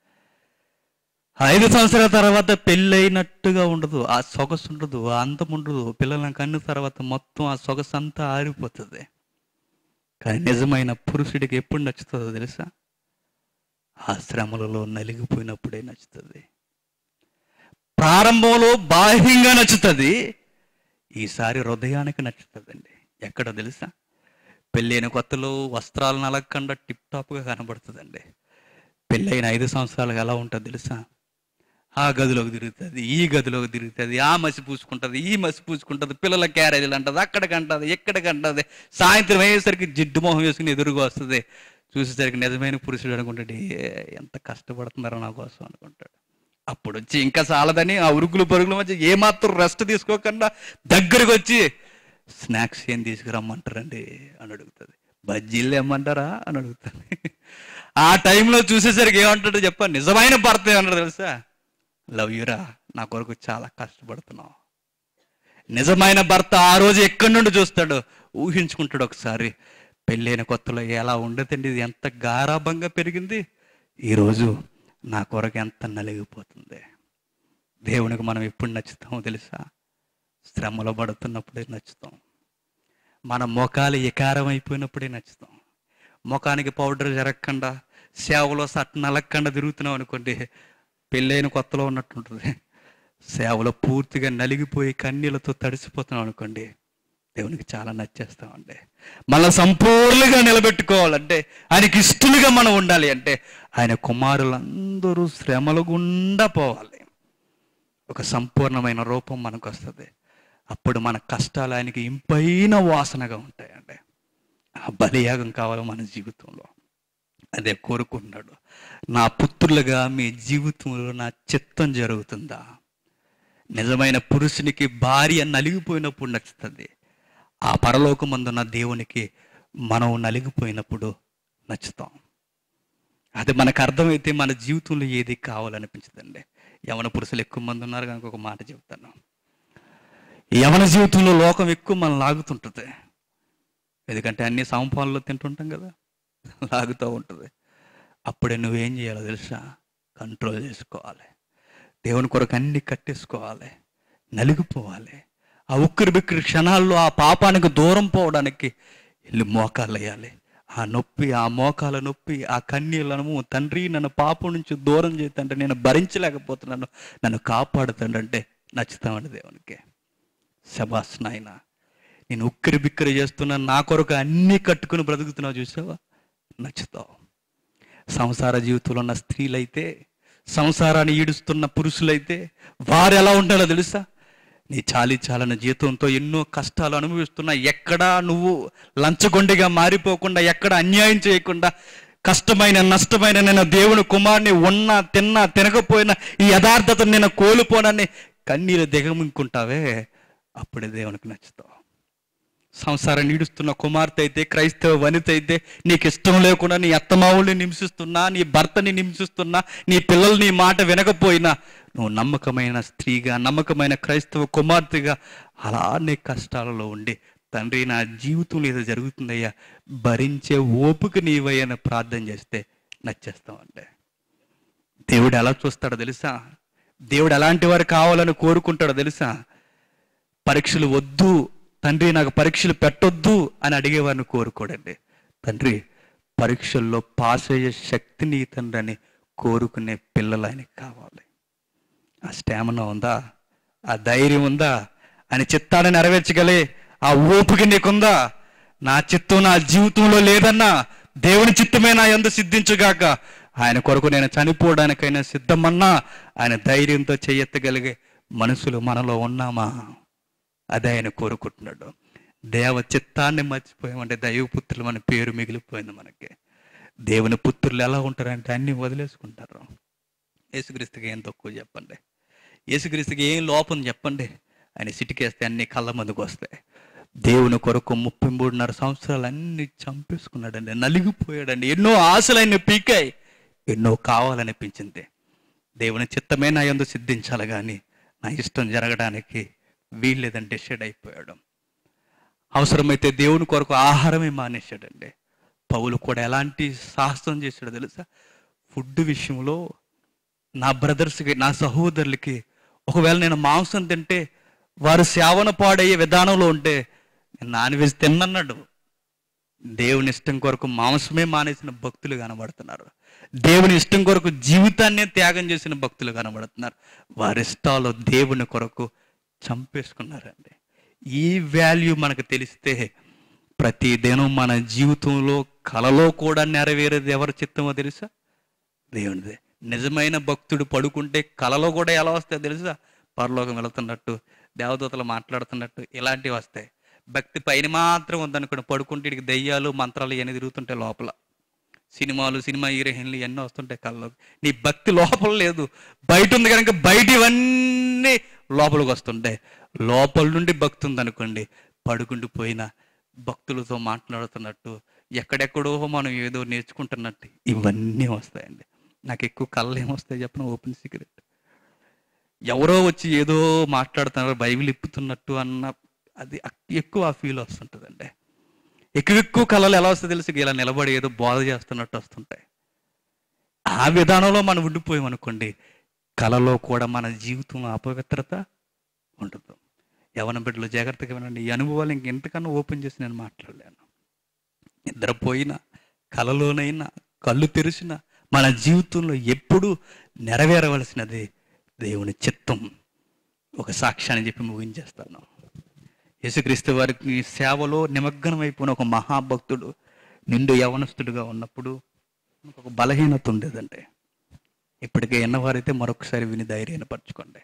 ఐదు సంవత్సరాల తర్వాత పెళ్ళైనట్టుగా ఉండదు ఆ సొగసు ఉండదు ఆ అంతం ఉండదు పిల్లలను కన్న తర్వాత మొత్తం ఆ సొగసు అంతా ఆరిపోతుంది కానీ నిజమైన పురుషుడికి ఎప్పుడు నచ్చుతుందో తెలుసా ఆ శ్రమలలో నలిగిపోయినప్పుడే నచ్చుతుంది ప్రారంభంలో బాహ్యంగా నచ్చుతుంది ఈసారి హృదయానికి నచ్చుతుందండి ఎక్కడ తెలుసా పెళ్ళైన కొత్తలో వస్త్రాలు నలగకుండా టిప్ టాప్గా కనబడుతుందండి పెళ్ళైన ఐదు సంవత్సరాలకు ఎలా ఉంటుంది తెలుసా ఆ గదిలోకి తిరుగుతుంది ఈ గదిలోకి తిరుగుతుంది ఆ మసి పూసుకుంటుంది ఈ మసి పూసుకుంటుంది పిల్లల క్యారేజీలు అంటది అక్కడికి అంటది ఎక్కడికి అంటది సాయంత్రం అయ్యేసరికి జిడ్డు మొహం వేసుకుని ఎదురుగా వస్తుంది చూసేసరికి నిజమైన పురుషుడు అనుకుంటాడు "ఏ, ఎంత కష్టపడుతున్నారో నా కోసం అనుకుంటాడు అప్పుడు వచ్చి ఇంకా చాలదని ఆ ఉరుకులు పరుగుల మధ్య ఏమాత్రం రెస్ట్ తీసుకోకుండా దగ్గరకు వచ్చి స్నాక్స్ ఏం తీసుకురమ్మంటారండి అని అడుగుతుంది బజ్జీలు ఏమంటారా అని అడుగుతుంది ఆ టైంలో చూసేసరికి ఏమంటాడో చెప్ప నిజమైన భర్త ఏమన్నాడు తెలుసా లవ్ యూరా నా కొరకు చాలా కష్టపడుతున్నావు నిజమైన భర్త ఆ రోజు ఎక్కడి నుండి చూస్తాడు ఊహించుకుంటాడు ఒకసారి పెళ్ళైన కొత్తలో ఎలా ఉండదండి ఇది ఎంత గారాభంగా పెరిగింది ఈరోజు నా కొరకు ఎంత నలిగిపోతుంది దేవునికి మనం ఎప్పుడు నచ్చుతామో తెలుసా శ్రమలో పడుతున్నప్పుడే నచ్చుతాం మన ముఖాలు ఎకారం అయిపోయినప్పుడే నచ్చుతాం ముఖానికి పౌడర్ జరగకుండా సేవలో సట్ నలగకుండా తిరుగుతున్నాం అనుకోండి పెళ్ళైన కొత్తలో ఉన్నట్టుంటుంది సేవలో పూర్తిగా నలిగిపోయి కన్నీళ్ళతో తడిసిపోతున్నాం అనుకోండి దేవునికి చాలా నచ్చేస్తామండి మన సంపూర్ణంగా నిలబెట్టుకోవాలంటే ఆయనకి ఇష్టలుగా మనం ఉండాలి అంటే ఆయన కుమారులందరూ శ్రమల గుండా పోవాలి ఒక సంపూర్ణమైన రూపం మనకు వస్తుంది అప్పుడు మన కష్టాలు ఆయనకి ఇంపైన వాసనగా ఉంటాయండి ఆ బలియాగం కావాలి మన జీవితంలో అదే కోరుకుంటున్నాడు నా పుత్రులుగా మీ జీవితంలో నా చిత్తం జరుగుతుందా నిజమైన పురుషునికి భార్య నలిగిపోయినప్పుడు నచ్చుతుంది ఆ పరలోకమందున్న దేవునికి మనం నలిగిపోయినప్పుడు నచ్చుతాం అది మనకు అర్థమైతే మన జీవితంలో ఏది కావాలనిపించదండి యవన పురుషులు ఎక్కువ మంది ఉన్నారు కనుక ఒక మాట చెప్తాను యవన జీవితంలో లోకం ఎక్కువ మనం లాగుతుంటుంది ఎందుకంటే అన్ని సమపాలలో తింటుంటాం కదా లాగుతూ ఉంటుంది అప్పుడే నువ్వేం చేయాలో తెలుసా కంట్రోల్ చేసుకోవాలి దేవుని కొరకు అన్ని కట్టేసుకోవాలి నలిగిపోవాలి ఆ ఉక్కిరి బిక్కిరి క్షణాల్లో ఆ పాపానికి దూరం పోవడానికి వెళ్ళి మోకాలు వేయాలి ఆ నొప్పి ఆ మోకాల నొప్పి ఆ కన్నీళ్ళను తండ్రి నన్ను పాపం నుంచి దూరం చేతంటే నేను భరించలేకపోతున్నాను నన్ను కాపాడుతాడంటే నచ్చుతామండి దేవునికి శబాస్ నాయన నేను ఉక్కిరి బిక్కిరి చేస్తున్నా నా కొరకు అన్నీ కట్టుకుని బ్రతుకుతున్నావు చూసావా నచ్చుతావు సంసార జీవితంలో ఉన్న స్త్రీలైతే సంసారాన్ని ఈడుస్తున్న పురుషులైతే వారు ఎలా ఉండాలో తెలుసా నీ చాలి చాలని జీతంతో ఎన్నో కష్టాలు అనుభవిస్తున్నా ఎక్కడా నువ్వు లంచగొండిగా మారిపోకుండా ఎక్కడ అన్యాయం చేయకుండా కష్టమైన నష్టమైన నేను దేవుని కుమారుని ఉన్నా తిన్నా తినకపోయినా ఈ యథార్థతను నేను కోల్పోనని కన్నీరు దిగమింకుంటావే అప్పుడే దేవునికి నచ్చుతావు సంసారం నీడుస్తున్న కుమార్తె అయితే క్రైస్తవ వనిత అయితే నీకు ఇష్టం లేకుండా నీ అత్తమావుల్ని హింసిస్తున్నా నీ భర్తని హింసిస్తున్నా నీ పిల్లలు నీ మాట వినకపోయినా నువ్వు నమ్మకమైన స్త్రీగా నమ్మకమైన క్రైస్తవ కుమార్తెగా అలా నీ కష్టాలలో ఉండి తండ్రి నా జీవితంలో ఏదో జరుగుతుందయ్యా భరించే ఓపిక నీవయ్యని ప్రార్థన చేస్తే నచ్చేస్తామంటే దేవుడు ఎలా చూస్తాడో తెలుసా దేవుడు ఎలాంటి వారు కావాలని కోరుకుంటాడో తెలుసా పరీక్షలు వద్దు తండ్రి నాకు పరీక్షలు పెట్టొద్దు అని అడిగేవారిని కోరుకోడండి తండ్రి పరీక్షల్లో పాస్ అయ్యే శక్తిని తండ్రి అని కోరుకునే పిల్లలు ఆయనకి కావాలి ఆ స్టామినా ఉందా ఆ ధైర్యం ఉందా ఆయన చిత్తాన్ని నెరవేర్చగలే ఆ ఓపిక నీకుందా నా చిత్తం నా జీవితంలో లేదన్నా దేవుని చిత్తమే నా ఎందు సిద్ధించుగాక ఆయన కొరకు నేను చనిపోవడానికైనా సిద్ధమన్నా ఆయన ధైర్యంతో చెయ్యెత్తగలిగే మనుషులు మనలో ఉన్నామా అదే ఆయన కోరుకుంటున్నాడు దేవ చిత్తాన్ని మర్చిపోయామంటే దైవపుత్రులు మన పేరు మిగిలిపోయింది మనకి దేవుని పుత్రులు ఎలా ఉంటారంటే అన్ని వదిలేసుకుంటారు యేసుక్రీస్తుకి ఏం తక్కువ చెప్పండి యేసుక్రీస్తుకి ఏం లోపం చెప్పండి ఆయన సిటికేస్తే అన్ని కళ్ళ ముందుకు వస్తాయి దేవుని కొరకు ముప్పై మూడున్నర సంవత్సరాలు అన్ని చంపేసుకున్నాడండి నలిగిపోయాడండి ఎన్నో ఆశలు ఆయన పీకాయి ఎన్నో కావాలనిపించింది దేవుని చిత్తమే నా యందు సిద్ధించాలి కానీ నా ఇష్టం జరగడానికి వీల్లేదని డిసైడ్ అయిపోయాడు అవసరమైతే దేవుని కొరకు ఆహారమే మానేశాడండి పౌలు కూడా ఎలాంటి సాహసం చేశాడో తెలుసా ఫుడ్ విషయంలో నా బ్రదర్స్కి నా సహోదరులకి ఒకవేళ నేను మాంసం తింటే వారు సేవన పాడయ్యే విధానంలో ఉంటే నేను నాన్ వెజ్ తిన్నన్నాడు దేవుని ఇష్టం కొరకు మాంసమే మానేసిన భక్తులు కనబడుతున్నారు దేవుని ఇష్టం కొరకు జీవితాన్నే త్యాగం చేసిన భక్తులు కనబడుతున్నారు వారి ఇష్టాలు దేవుని కొరకు చంపేసుకున్నారండి ఈ వాల్యూ మనకు తెలిస్తే ప్రతి దినం మన జీవితంలో కలలో కూడా నెరవేరేది ఎవరి చిత్తమో తెలుసా దేవునిదే నిజమైన భక్తుడు పడుకుంటే కలలో కూడా ఎలా వస్తాయో తెలుసా పరలోకం వెళుతున్నట్టు దేవదూతలు మాట్లాడుతున్నట్టు ఇలాంటివి వస్తాయి భక్తి పైన మాత్రం ఉందనుకోండి పడుకుంటే ఇడికి దయ్యాలు మంత్రాలు ఇవన్నీ తిరుగుతుంటాయి లోపల సినిమాలు సినిమా హీరోయిన్లు ఇవన్నీ వస్తుంటాయి కళ్ళలోకి నీ భక్తి లోపల లేదు బయట ఉంది కనుక బయట ఇవన్నీ లోపలికి వస్తుంటాయి లోపల నుండి భక్తి ఉందనుకోండి పడుకుంటూ పోయిన భక్తులతో మాట్లాడుతున్నట్టు ఎక్కడెక్కడో మనం ఏదో నేర్చుకుంటున్నట్టు ఇవన్నీ వస్తాయండి నాకు ఎక్కువ కళ్ళు ఏమొస్తాయి చెప్పిన ఓపెన్ సీక్రెట్ ఎవరో వచ్చి ఏదో మాట్లాడుతున్నారు బైబిల్ ఇప్పుతున్నట్టు అన్న అది అక్- ఎక్కువ ఆ ఫీల్ వస్తుంటుందండి ఎక్కువ ఎక్కువ కళలు ఎలా వస్తాయి తెలుసు ఇలా నిలబడి ఏదో బోధ చేస్తున్నట్టు వస్తుంటాయి ఆ విధానంలో మనం ఉండిపోయాం అనుకోండి కళలో కూడా మన జీవితంలో అపవిత్రత ఉంటుంది యవన బిడ్డలు జాగ్రత్తగా వినండి ఈ అనుభవాలు ఇంకెంతకన్నా ఓపెన్ చేసి నేను మాట్లాడలేను నిద్రపోయినా కలలోనైనా కళ్ళు తెరిచిన మన జీవితంలో ఎప్పుడూ నెరవేరవలసినది దేవుని చిత్తం ఒక సాక్ష్యాన్ని చెప్పి ముగించేస్తాను యేసుక్రీస్తు వారికి సేవలో నిమగ్నమైపోయిన ఒక మహాభక్తుడు నిండు యవనస్తుడిగా ఉన్నప్పుడు ఒక బలహీనత ఉండేదండి ఇప్పటికే ఎన్నవారైతే మరొకసారి విని ధైర్యాన్ని పరచుకోండి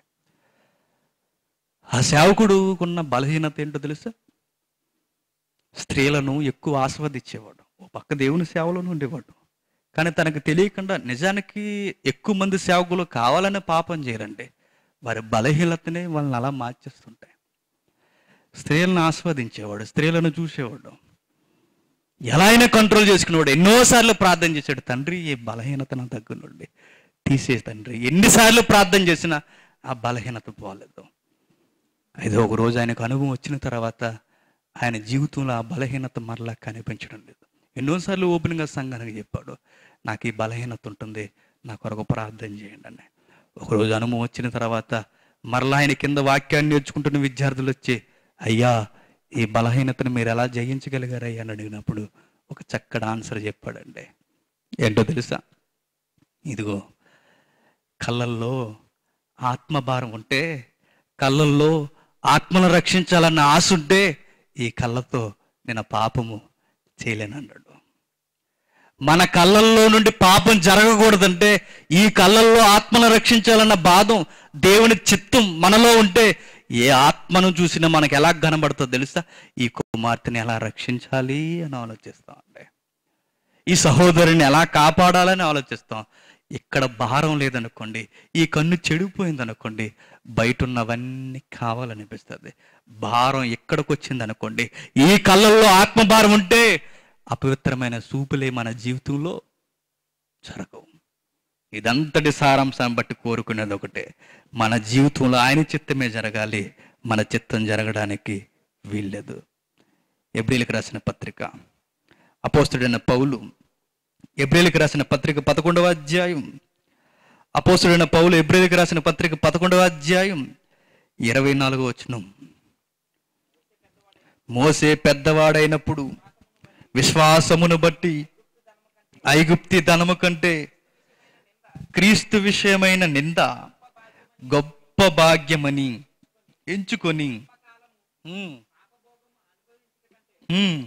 ఆ సేవకుడుకున్న బలహీనత ఏంటో తెలుసా స్త్రీలను ఎక్కువ ఆస్వాదించేవాడు ఓ పక్క దేవుని సేవలోనే ఉండేవాడు కానీ తనకు తెలియకుండా నిజానికి ఎక్కువ మంది సేవకులు కావాలనే పాపం చేయరండి వారి బలహీనతనే వాళ్ళని అలా మార్చేస్తుంటాయి స్త్రీలను ఆస్వాదించేవాడు స్త్రీలను చూసేవాడు ఎలా అయినా కంట్రోల్ చేసుకునేవాడు ఎన్నోసార్లు ప్రార్థన చేశాడు తండ్రి ఈ బలహీనత నా దగ్గర నుండి తీసే తండ్రి ఎన్నిసార్లు ప్రార్థన చేసినా ఆ బలహీనత పోలేదు అయితే ఒక రోజు ఆయనకు అనుభవం వచ్చిన తర్వాత ఆయన జీవితంలో ఆ బలహీనత మరలా కనిపించడం లేదు ఎన్నోసార్లు ఓపెన్గా సంఘానికి చెప్పాడు నాకు ఈ బలహీనత ఉంటుంది నా కొరకు ప్రార్థన చేయండి అని ఒకరోజు అనుభవం వచ్చిన తర్వాత మరలా ఆయన కింద వాక్యాన్ని నేర్చుకుంటున్న విద్యార్థులు వచ్చి అయ్యా ఈ బలహీనతను మీరు ఎలా జయించగలిగారయ్యా అని అడిగినప్పుడు ఒక చక్కటి ఆన్సర్ చెప్పాడండి ఏంటో తెలుసా ఇదిగో కళ్ళల్లో ఆత్మభారం ఉంటే కళ్ళల్లో ఆత్మను రక్షించాలన్న ఆశ ఉంటే ఈ కళ్ళతో నేను ఆ పాపము చేయలేను అన్నాడు మన కళ్ళల్లో నుండి పాపం జరగకూడదంటే ఈ కళ్ళల్లో ఆత్మను రక్షించాలన్న బాధం దేవుని చిత్తం మనలో ఉంటే ఏ ఆత్మను చూసినా మనకు ఎలా కనబడుతుందో తెలుసా ఈ కుమార్తెని ఎలా రక్షించాలి అని ఆలోచిస్తాం అండి ఈ సహోదరుని ఎలా కాపాడాలని ఆలోచిస్తాం ఇక్కడ భారం లేదనుకోండి ఈ కన్ను చెడిపోయింది అనుకోండి బయట ఉన్నవన్నీ కావాలనిపిస్తుంది భారం ఎక్కడికి వచ్చింది అనుకోండి ఈ కళ్ళల్లో ఆత్మభారం ఉంటే అపవిత్రమైన సూపులే మన జీవితంలో జరగవు ఇదంతటి సారాంశాన్ని బట్టి కోరుకునేది ఒకటే మన జీవితంలో ఆయన చిత్తమే జరగాలి మన చిత్తం జరగడానికి వీల్లేదు ఎబ్రిలకు రాసిన పత్రిక అపోస్తుడైన పౌలు ఎబ్రిలకు రాసిన పత్రిక పదకొండవ అధ్యాయం అపోస్తుడైన పౌలు ఎబ్రిలకు రాసిన పత్రిక పదకొండవ అధ్యాయం ఇరవై నాలుగో వచనం మోసే పెద్దవాడైనప్పుడు విశ్వాసమును బట్టి ఐగుప్తి ధనము కంటే క్రీస్తు విషయమైన నింద గొప్ప భాగ్యమని ఎంచుకొని ఉమ్, ఉమ్,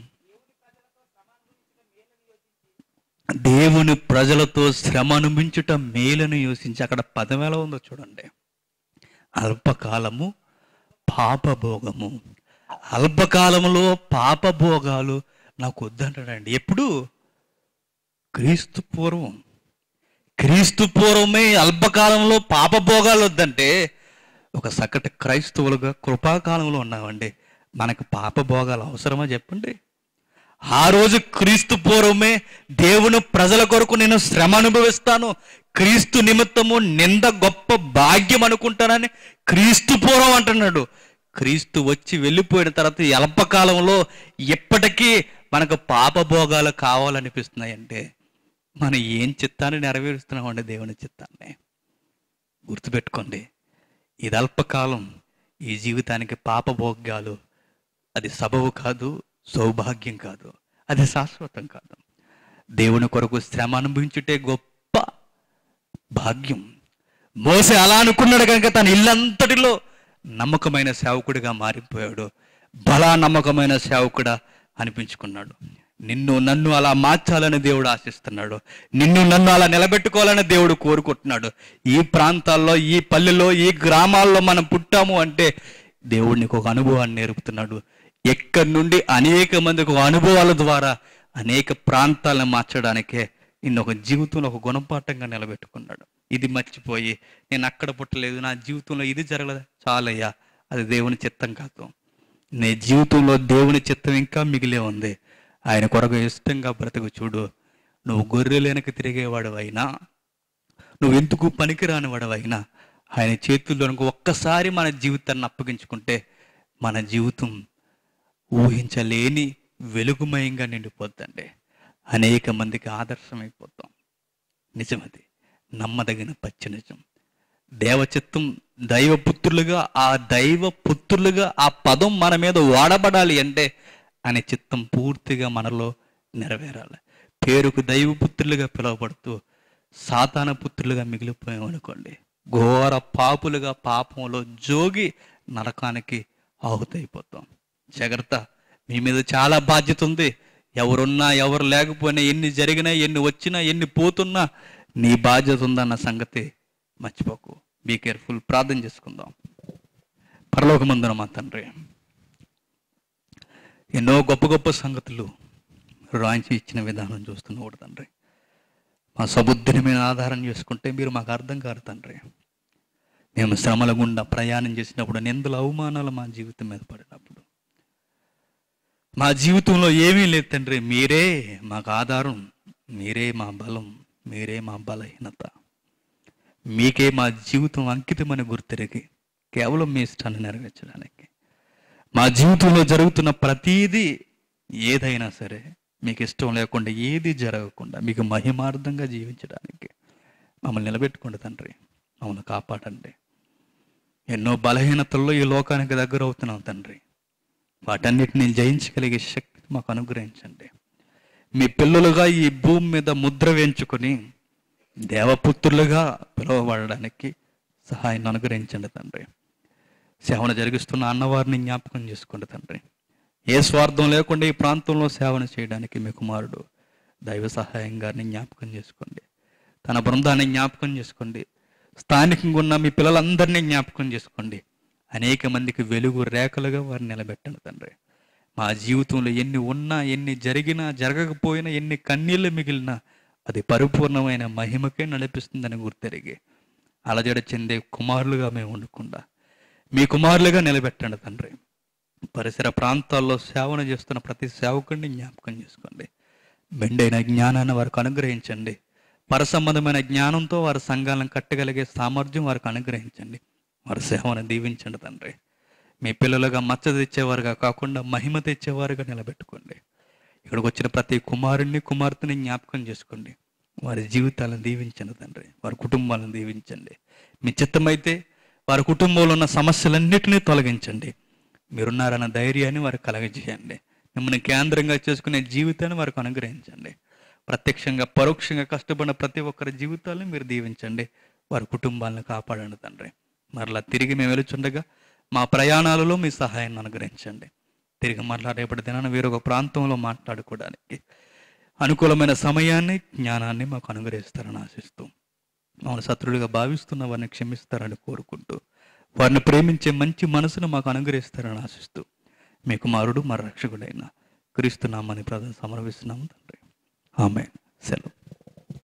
దేవుని ప్రజలతో శ్రమ అనుభవించుట మేలను యోచించి అక్కడ పదం ఎలా ఉందో చూడండి అల్పకాలము పాపభోగము అల్పకాలంలో పాపభోగాలు నాకు వద్దంటాడండి ఎప్పుడు క్రీస్తు పూర్వం క్రీస్తు పూర్వమే అల్పకాలంలో పాపభోగాలు వద్దంటే ఒక సకటి క్రైస్తవులుగా కృపాకాలంలో ఉన్నామండి మనకు పాపభోగాలు అవసరమా చెప్పండి ఆ రోజు క్రీస్తు పూర్వమే దేవుని ప్రజల కొరకు నేను శ్రమ అనుభవిస్తాను క్రీస్తు నిమిత్తము నింద గొప్ప భాగ్యం అనుకుంటానని క్రీస్తు పూర్వం అంటున్నాడు క్రీస్తు వచ్చి వెళ్ళిపోయిన తర్వాత ఈ అల్పకాలంలో ఎప్పటికీ మనకు పాపభోగాలు కావాలనిపిస్తున్నాయంటే మనం ఏం చిత్తాన్ని నెరవేరుస్తున్నామండి దేవుని చిత్తాన్ని గుర్తుపెట్టుకోండి ఇది అల్పకాలం ఈ జీవితానికి పాపభోగ్యాలు అది సబవు కాదు సౌభాగ్యం కాదు అది శాశ్వతం కాదు దేవుని కొరకు శ్రమ అనుభవించుటే గొప్ప భాగ్యం మోసే అలా అనుకున్నాడు కనుక తన ఇల్లంతటిలో నమ్మకమైన సేవకుడిగా మారిపోయాడు బలా నమ్మకమైన సేవకుడా అనిపించుకున్నాడు నిన్ను నన్ను అలా మార్చాలని దేవుడు ఆశిస్తున్నాడు నిన్ను నన్ను అలా నిలబెట్టుకోవాలని దేవుడు కోరుకుంటున్నాడు ఈ ప్రాంతాల్లో ఈ పల్లెలో ఈ గ్రామాల్లో మనం పుట్టాము అంటే దేవుడు నీకు ఒక అనుభవాన్ని నేర్పుతున్నాడు ఎక్కడి నుండి అనేక మందికి ఒక అనుభవాల ద్వారా అనేక ప్రాంతాలను మార్చడానికే నిన్ను ఒక జీవితంలో ఒక గుణపాఠంగా నిలబెట్టుకున్నాడు ఇది మర్చిపోయి నేను అక్కడ పుట్టలేదు నా జీవితంలో ఇది జరగలేదు చాలయ్యా అది దేవుని చిత్తం కాదు నీ జీవితంలో దేవుని చిత్తం ఇంకా మిగిలే ఉంది ఆయన కొరకు ఇష్టంగా బ్రతుకు చూడు నువ్వు గొర్రెలేనక తిరిగేవాడు అయినా నువ్వు ఎందుకు పనికిరాని వాడవైనా ఆయన చేతుల్లోనికి ఒక్కసారి మన జీవితాన్ని అప్పగించుకుంటే మన జీవితం ఊహించలేని వెలుగుమయంగా నిండిపోద్దండి అనేక మందికి ఆదర్శమైపోతాం నిజమది నమ్మదగిన పచ్చి నిజం దేవచిత్తం దైవ పుత్రులుగా ఆ దైవ పుత్రులుగా ఆ పదం మన మీద వాడబడాలి అంటే అనే చిత్తం పూర్తిగా మనలో నెరవేరాలి పేరుకు దైవ పుత్రులుగా పిలువబడుతూ సాతాన పుత్రులుగా మిగిలిపోయాం అనుకోండి ఘోర పాపులుగా పాపంలో జోగి నరకానికి ఆహుతైపోతాం జాగ్రత్త మీ మీద చాలా బాధ్యత ఉంది ఎవరున్నా ఎవరు లేకపోయినా ఎన్ని జరిగినా ఎన్ని వచ్చినా ఎన్ని పోతున్నా నీ బాధ్యత ఉందన్న సంగతి మర్చిపోకు బీ కేర్ఫుల్ ప్రార్థన చేసుకుందాం పరలోకమందున మా తండ్రి ఎన్నో గొప్ప గొప్ప సంగతులు రాయించి ఇచ్చిన విధానం చూస్తున్నావు తండ్రి మా సబుద్ధిని మీద ఆధారం చేసుకుంటే మీరు మాకు అర్థం కాదు తండ్రి మేము శ్రమల గుండా ప్రయాణం చేసినప్పుడు నిందల అవమానాలు మా జీవితం మీద పడినప్పుడు మా మా జీవితంలో ఏమీ లేదు తండ్రి మీరే మాకు ఆధారం మీరే మా బలం మీరే మా బలహీనత మీకే మా జీవితం అంకితమని గుర్తెరిగి కేవలం మీ ఇష్టాన్ని నెరవేర్చడానికి మా జీవితంలో జరుగుతున్న ప్రతీదీ ఏదైనా సరే మీకు ఇష్టం లేకుండా ఏది జరగకుండా మీకు మహిమార్థంగా జీవించడానికి మమ్మల్ని నిలబెట్టుకోండి తండ్రి మమ్మల్ని కాపాడండి ఎన్నో బలహీనతల్లో ఈ లోకానికి దగ్గర అవుతున్నాం తండ్రి వాటన్నిటిని జయించగలిగే శక్తి మాకు అనుగ్రహించండి మీ పిల్లలుగా ఈ భూమి మీద ముద్ర వేయించుకొని దేవపుత్రులుగా పిలువబడడానికి సహాయం అనుగ్రహించండి తండ్రి సేవను జరిగిస్తున్న అన్నవారిని జ్ఞాపకం చేసుకోండి తండ్రి ఏ స్వార్థం లేకుండా ఈ ప్రాంతంలో సేవను చేయడానికి మీ కుమారుడు దైవ సహాయం గారిని జ్ఞాపకం చేసుకోండి తన బృందాన్ని జ్ఞాపకం చేసుకోండి స్థానికంగా ఉన్న మీ పిల్లలందరినీ జ్ఞాపకం చేసుకోండి అనేక మందికి వెలుగు రేఖలుగా వారిని నిలబెట్టండి తండ్రి మా జీవితంలో ఎన్ని ఉన్నా ఎన్ని జరిగినా జరగకపోయినా ఎన్ని కన్నీళ్లు మిగిలినా అది పరిపూర్ణమైన మహిమకే నడిపిస్తుందని గుర్తెరిగి అలజడ చెందే కుమారులుగా మేము ఉండకుండా మీ కుమారులుగా నిలబెట్టండి తండ్రి పరిసర ప్రాంతాల్లో సేవన చేస్తున్న ప్రతి సేవకుడిని జ్ఞాపకం చేసుకోండి మెండైన జ్ఞానాన్ని వారికి అనుగ్రహించండి పరసంబంధమైన జ్ఞానంతో వారి సంఘాలను కట్టగలిగే సామర్థ్యం వారికి అనుగ్రహించండి వారి సేవను దీవించండి తండ్రి మీ పిల్లలుగా మచ్చ తెచ్చేవారుగా కాకుండా మహిమ తెచ్చేవారుగా నిలబెట్టుకోండి ఇక్కడికి వచ్చిన ప్రతి కుమారుణ్ణి కుమార్తెని జ్ఞాపకం చేసుకోండి వారి జీవితాలను దీవించండి తండ్రి వారి కుటుంబాలను దీవించండి మీ చిత్తమైతే వారి కుటుంబంలో ఉన్న సమస్యలన్నిటినీ తొలగించండి మీరున్నారన్న ధైర్యాన్ని వారికి కలగజేయండి మిమ్మల్ని కేంద్రంగా చేసుకునే జీవితాన్ని వారికి అనుగ్రహించండి ప్రత్యక్షంగా పరోక్షంగా కష్టపడిన ప్రతి ఒక్కరి జీవితాలను మీరు దీవించండి వారి కుటుంబాలను కాపాడండి తండ్రి మరలా తిరిగి మేము వెలుచుండగా మా ప్రయాణాలలో మీ సహాయాన్ని అనుగ్రహించండి తిరిగి మాట్లాడేపటి దినాన వేరొక ప్రాంతంలో మాట్లాడుకోవడానికి అనుకూలమైన సమయాన్ని జ్ఞానాన్ని మాకు అనుగ్రహిస్తారని ఆశిస్తూ మమ్మల్ని శత్రులుగా భావిస్తున్న వారిని క్షమిస్తారని కోరుకుంటూ వారిని ప్రేమించే మంచి మనసును మాకు అనుగ్రహిస్తారని ఆశిస్తూ మీ కుమారుడు మా రక్షకుడైన క్రీస్తు నామని ప్రధాన సమర్పిస్తున్నాము తండ్రి ఆమె సెలవు